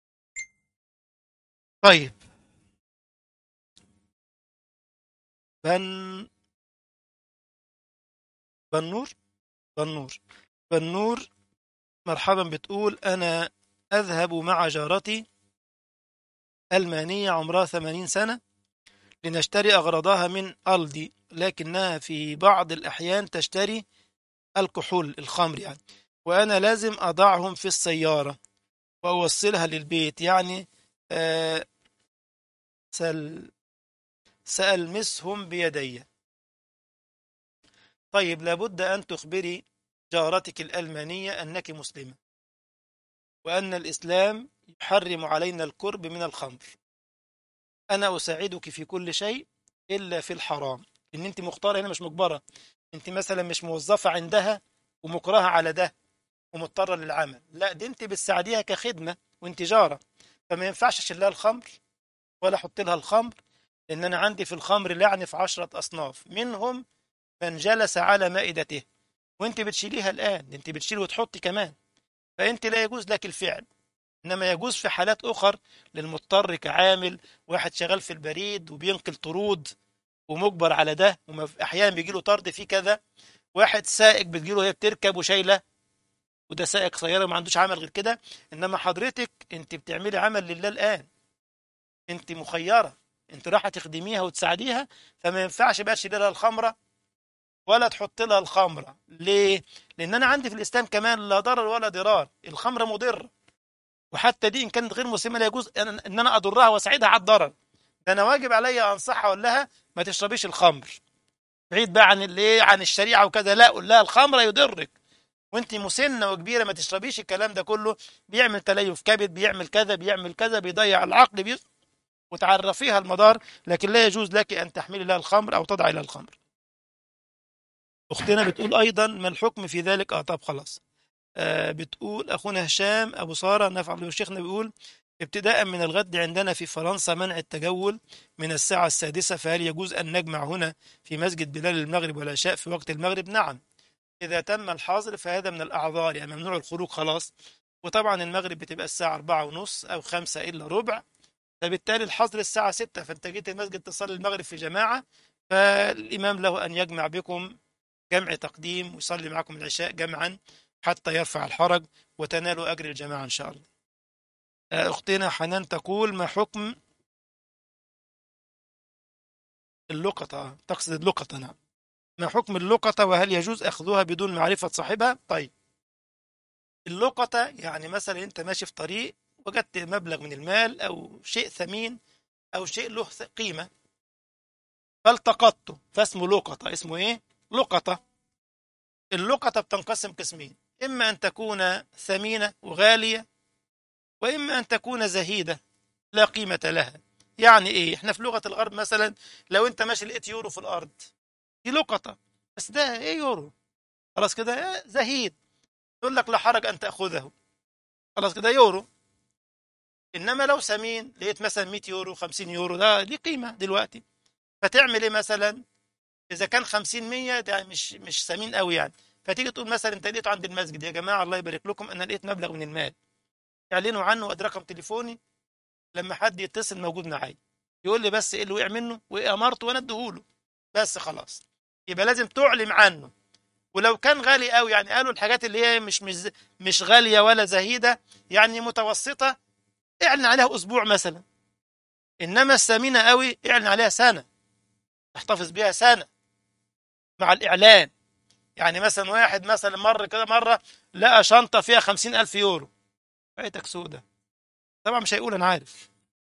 طيب بن بنور بنور بنور مرحبا بتقول أنا أذهب مع جارتي ألمانية عمرها 80 سنة لنشتري أغراضها من ألدي لكنها في بعض الأحيان تشتري الكحول الخمر يعني وأنا لازم أضعهم في السيارة وأوصلها للبيت يعني آه سل سألمسهم بيدي طيب لابد أن تخبري جارتك الألمانية أنك مسلمة وأن الإسلام يحرم علينا القرب من الخمر أنا أساعدك في كل شيء إلا في الحرام إن أنت مختارة هنا مش مجبرة أنت مثلا مش موظفة عندها ومكرهة على ده ومضطرة للعمل لا دي انت بتساعديها كخدمة وانت جارة فما ينفعش اشيل لها الخمر ولا احط لها الخمر لان انا عندي في الخمر لعن في عشرة اصناف منهم من جلس على مائدته وانت بتشيليها الان انت بتشيل وتحطي كمان فانت لا يجوز لك الفعل انما يجوز في حالات اخر للمضطر كعامل واحد شغال في البريد وبينقل طرود ومجبر على ده واحيانا بيجي له طرد فيه كذا واحد سائق بتجيله هي بتركب وشايله وده سائق سياره ما عندوش عمل غير كده انما حضرتك انت بتعملي عمل لله الان انت مخيره انت رايحه تخدميها وتساعديها فما ينفعش بقى تشيل لها الخمره ولا تحط لها الخمره ليه لان انا عندي في الاسلام كمان لا ضرر ولا ضرار الخمره مضره وحتى دي ان كانت غير مسلمه لا يجوز ان إن انا اضرها واساعدها على الضرر ده انا واجب عليا انصحها اقول لها ما تشربيش الخمر بعيد بقى عن الايه عن الشريعه وكذا لا قول لها الخمر يضرك وانت مسنه وكبيره ما تشربيش الكلام ده كله بيعمل تليف كبد بيعمل كذا بيعمل كذا بيضيع العقل بي... وتعرفيها المدار لكن لا يجوز لك ان تحملي لها الخمر او تضعي لها الخمر اختنا بتقول ايضا ما الحكم في ذلك اه طب خلاص آه بتقول اخونا هشام ابو ساره نفع الله شيخنا بيقول ابتداء من الغد عندنا في فرنسا منع التجول من الساعة السادسة فهل يجوز أن نجمع هنا في مسجد بلال المغرب والعشاء في وقت المغرب نعم إذا تم الحظر فهذا من الأعذار يعني ممنوع الخروج خلاص وطبعا المغرب بتبقى الساعة أربعة ونص أو خمسة إلا ربع فبالتالي الحظر الساعة ستة فأنت جيت المسجد تصلي المغرب في جماعة فالإمام له أن يجمع بكم جمع تقديم ويصلي معكم العشاء جمعا حتى يرفع الحرج وتنالوا أجر الجماعة إن شاء الله أختنا حنان تقول ما حكم اللقطة تقصد اللقطة نعم ما حكم اللقطة وهل يجوز أخذها بدون معرفة صاحبها طيب اللقطة يعني مثلا أنت ماشي في طريق وجدت مبلغ من المال أو شيء ثمين أو شيء له قيمة فالتقطته فاسمه لقطة اسمه إيه؟ لقطة اللقطة بتنقسم قسمين إما أن تكون ثمينة وغالية وإما أن تكون زهيدة لا قيمة لها يعني إيه إحنا في لغة الغرب مثلا لو أنت ماشي لقيت يورو في الأرض دي لقطة بس ده إيه يورو خلاص كده زهيد يقول لك لا حرج أن تأخذه خلاص كده يورو إنما لو ثمين لقيت مثلا 100 يورو 50 يورو ده دي قيمة دلوقتي فتعمل إيه مثلا إذا كان 50 100 ده مش مش ثمين قوي يعني فتيجي تقول مثلا أنت لقيته عند المسجد يا جماعة الله يبارك لكم أنا لقيت مبلغ من المال اعلنوا عنه وادي رقم تليفوني لما حد يتصل موجود معايا يقول لي بس ايه اللي وقع منه وايه امرته وانا اديهوله بس خلاص يبقى لازم تعلم عنه ولو كان غالي قوي يعني قالوا الحاجات اللي هي مش مش مش غاليه ولا زهيده يعني متوسطه اعلن عليها اسبوع مثلا انما الثمينه قوي اعلن عليها سنه احتفظ بيها سنه مع الاعلان يعني مثلا واحد مثلا مر كده مره لقى شنطه فيها خمسين ألف يورو عيتك سودة طبعا مش هيقول انا عارف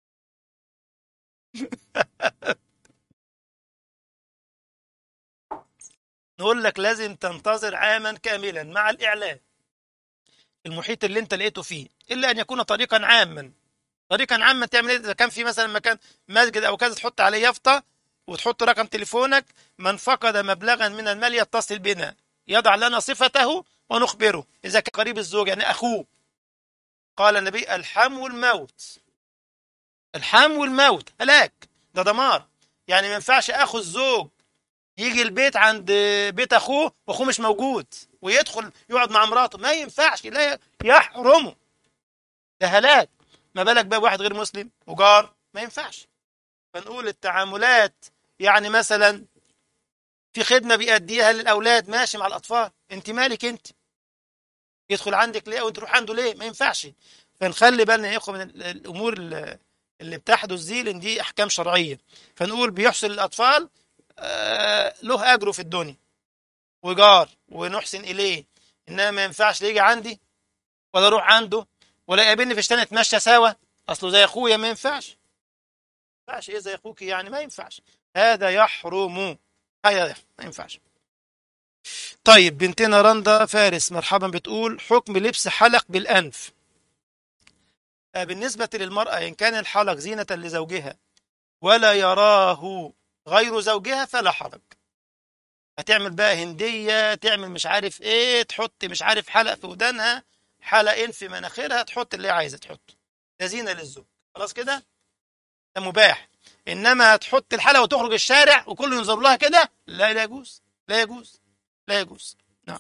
نقول لك لازم تنتظر عاما كاملا مع الاعلان المحيط اللي انت لقيته فيه الا ان يكون طريقا عاما طريقا عاما تعمل ايه اذا كان في مثلا مكان مسجد او كذا تحط عليه يافطه وتحط رقم تليفونك من فقد مبلغا من المال يتصل بنا يضع لنا صفته ونخبره اذا كان قريب الزوج يعني اخوه قال النبي الحم والموت الحم والموت هلاك ده دمار يعني ما ينفعش اخو الزوج يجي البيت عند بيت اخوه واخوه مش موجود ويدخل يقعد مع مراته ما ينفعش لا يحرمه ده هلاك ما بالك بقى واحد غير مسلم وجار ما ينفعش فنقول التعاملات يعني مثلا في خدمة بيأديها للأولاد ماشي مع الأطفال أنت مالك أنت يدخل عندك ليه وانت تروح عنده ليه ما ينفعش فنخلي بالنا يا اخوه من الامور اللي بتحدث دي لان دي احكام شرعيه فنقول بيحسن الاطفال آه له اجره في الدنيا وجار ونحسن اليه انما ما ينفعش يجي عندي ولا اروح عنده ولا يقابلني في شتان نتمشى سوا اصله زي اخويا ما ينفعش ما ينفعش ايه زي اخوك يعني ما ينفعش هذا يحرم هذا ما ينفعش طيب بنتنا رندا فارس مرحبا بتقول حكم لبس حلق بالأنف بالنسبة للمرأة إن كان الحلق زينة لزوجها ولا يراه غير زوجها فلا حرج هتعمل بقى هندية تعمل مش عارف ايه تحط مش عارف حلق في ودانها حلقين في مناخيرها تحط اللي هي عايزة تحطه ده زينة للزوج خلاص كده ده مباح انما تحط الحلقة وتخرج الشارع وكله ينظر لها كده لا لا يجوز لا يجوز لا يجوز نعم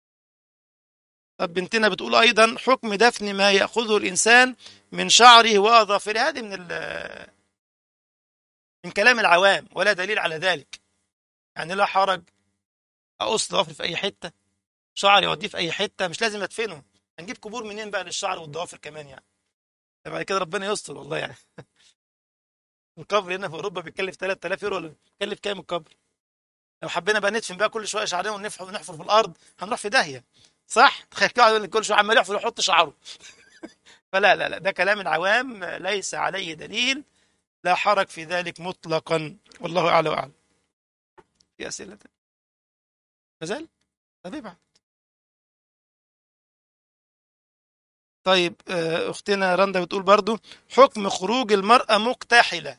طب بنتنا بتقول ايضا حكم دفن ما ياخذه الانسان من شعره واظافره هذه من ال- من كلام العوام ولا دليل على ذلك يعني لا حرج اقص ضوافري في اي حته شعري اوديه في اي حته مش لازم ادفنه هنجيب قبور منين بقى للشعر والضوافر كمان يعني بعد كده ربنا يستر والله يعني القبر هنا في اوروبا بيتكلف 3000 يورو ولا بيتكلف كام القبر لو حبينا بقى ندفن بقى كل شويه شعرنا ونحفر ونحفر في الارض هنروح في داهيه صح تخيل كده كل شويه عمال يحفر ويحط شعره فلا لا لا ده كلام العوام ليس عليه دليل لا حرج في ذلك مطلقا والله اعلى واعلم في اسئله مازال طب ابعت طيب آه، اختنا رندا بتقول برضو حكم خروج المرأة مكتحلة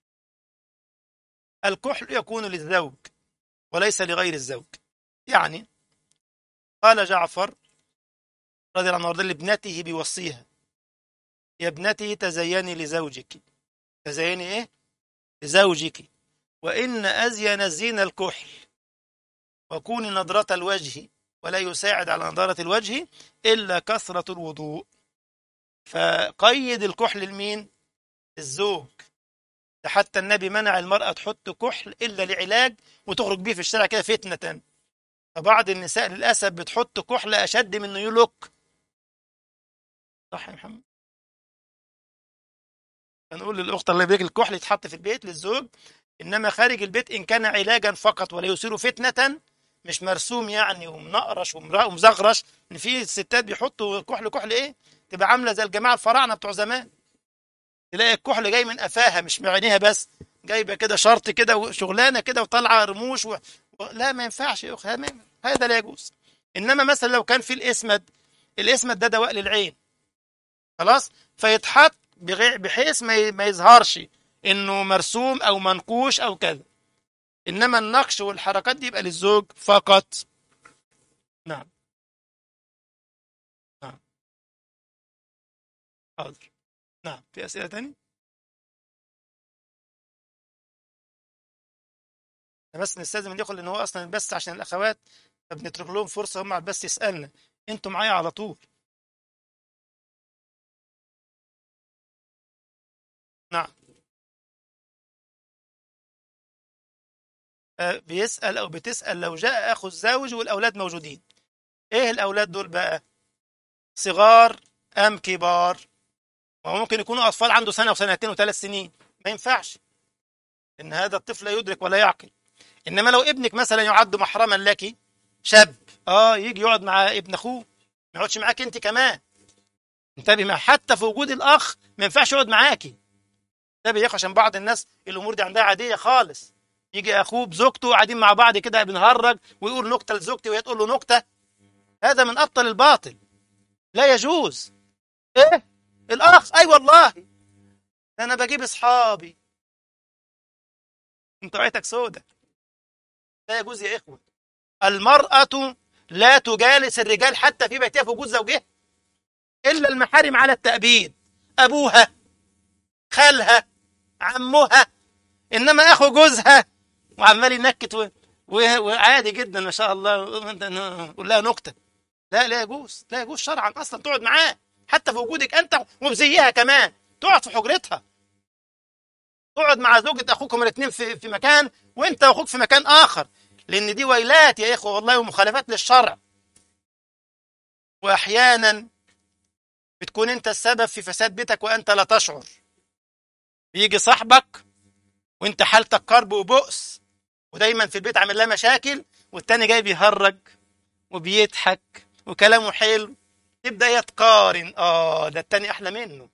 الكحل يكون للزوج وليس لغير الزوج يعني قال جعفر رضي الله عنه وارضاه لابنته بيوصيها يا ابنتي تزيني لزوجك تزيني ايه لزوجك وإن أزين الزين الكحل وكوني نضرة الوجه ولا يساعد على نضارة الوجه إلا كثرة الوضوء فقيد الكحل لمين؟ الزوج ده حتى النبي منع المرأة تحط كحل إلا لعلاج وتخرج بيه في الشارع كده فتنة فبعض النساء للأسف بتحط كحل أشد من نيولوك صح يا محمد هنقول للأخت الله يبارك الكحل يتحط في البيت للزوج إنما خارج البيت إن كان علاجا فقط ولا يثير فتنة مش مرسوم يعني ومنقرش ومرا- ومزغرش ان في ستات بيحطوا كحل كحل ايه تبقى عامله زي الجماعه الفراعنه بتوع زمان تلاقي الكحل جاي من قفاها مش من عينيها بس جايبه كده شرط كده وشغلانه كده وطالعه رموش و... و... لا ما ينفعش يا اخي ما- هذا لا يجوز انما مثلا لو كان في الاسمد الاسمد ده دواء للعين خلاص فيتحط بغير بحيث ما ي- ما يظهرش انه مرسوم او منقوش او كذا انما النقش والحركات دي يبقى للزوج فقط نعم نعم حاضر نعم في اسئله تاني احنا بس نستاذن من الاخوه لان هو اصلا بس عشان الاخوات فبنترك لهم فرصه هم بس يسالنا انتوا معايا على طول نعم آه، بيسال او بتسال لو جاء اخو الزوج والاولاد موجودين ايه الاولاد دول بقى صغار ام كبار وممكن يكونوا اطفال عنده سنه وسنتين وثلاث سنين ما ينفعش ان هذا الطفل لا يدرك ولا يعقل انما لو ابنك مثلا يعد محرما لك شاب اه يجي يقعد مع ابن اخوه ما يقعدش معاك انت كمان انتبه مع حتى في وجود الاخ ما ينفعش يقعد معاكي انتبه يا اخي عشان بعض الناس الامور دي عندها عاديه خالص يجي اخوه بزوجته قاعدين مع بعض كده بنهرج ويقول نكته لزوجتي وهي تقول له نكته هذا من ابطل الباطل لا يجوز ايه الاخ اي والله ده انا بجيب اصحابي انت وعيتك سودة لا يجوز يا اخوه المرأة لا تجالس الرجال حتى في بيتها في وجود زوجها إلا المحارم على التأبيد أبوها خالها عمها إنما أخو جوزها وعمال ينكت و... و... وعادي جدا ما شاء الله قول لها نكتة لا لا يجوز لا يجوز شرعا أصلا تقعد معاه حتى في وجودك أنت وبزيها كمان تقعد في حجرتها تقعد مع زوجة أخوكم الاثنين في في مكان وأنت وأخوك في مكان آخر لأن دي ويلات يا إخوة والله ومخالفات للشرع وأحيانا بتكون أنت السبب في فساد بيتك وأنت لا تشعر بيجي صاحبك وأنت حالتك كرب وبؤس ودايما في البيت عامل لها مشاكل والتاني جاي بيهرج وبيضحك وكلامه حلو تبدأ هي تقارن آه ده التاني أحلى منه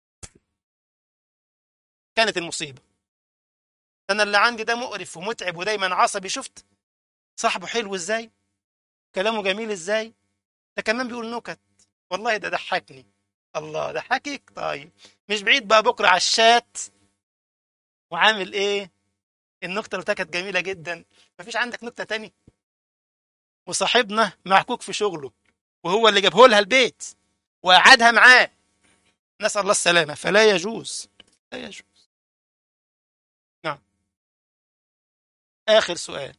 كانت المصيبة أنا اللي عندي ده مقرف ومتعب ودايما عصبي شفت صاحبه حلو إزاي كلامه جميل إزاي ده كمان بيقول نكت والله ده ضحكني الله ضحكك طيب مش بعيد بقى بكرة على الشات وعامل إيه النكتة اللي كانت جميلة جدا مفيش عندك نكتة تاني وصاحبنا معكوك في شغله وهو اللي جابه لها البيت وقعدها معاه نسأل الله السلامة فلا يجوز لا يجوز نعم آخر سؤال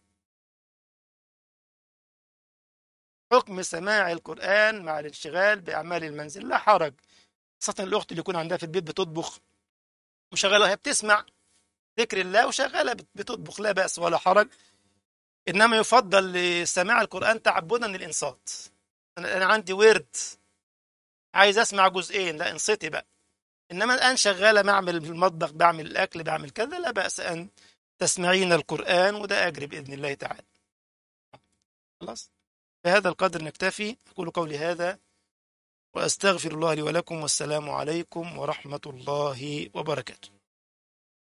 حكم سماع القرآن مع الانشغال بأعمال المنزل لا حرج خاصة الأخت اللي يكون عندها في البيت بتطبخ وشغالة هي بتسمع ذكر الله وشغالة بتطبخ لا بأس ولا حرج إنما يفضل لسماع القرآن تعبدا للإنصات أنا أنا عندي ورد عايز أسمع جزئين لا انصتي بقى إنما الآن شغالة بعمل في المطبخ بعمل الأكل بعمل كذا لا بأس أن تسمعين القرآن وده أجري بإذن الله تعالى خلاص بهذا القدر نكتفي أقول قولي هذا وأستغفر الله لي ولكم والسلام عليكم ورحمة الله وبركاته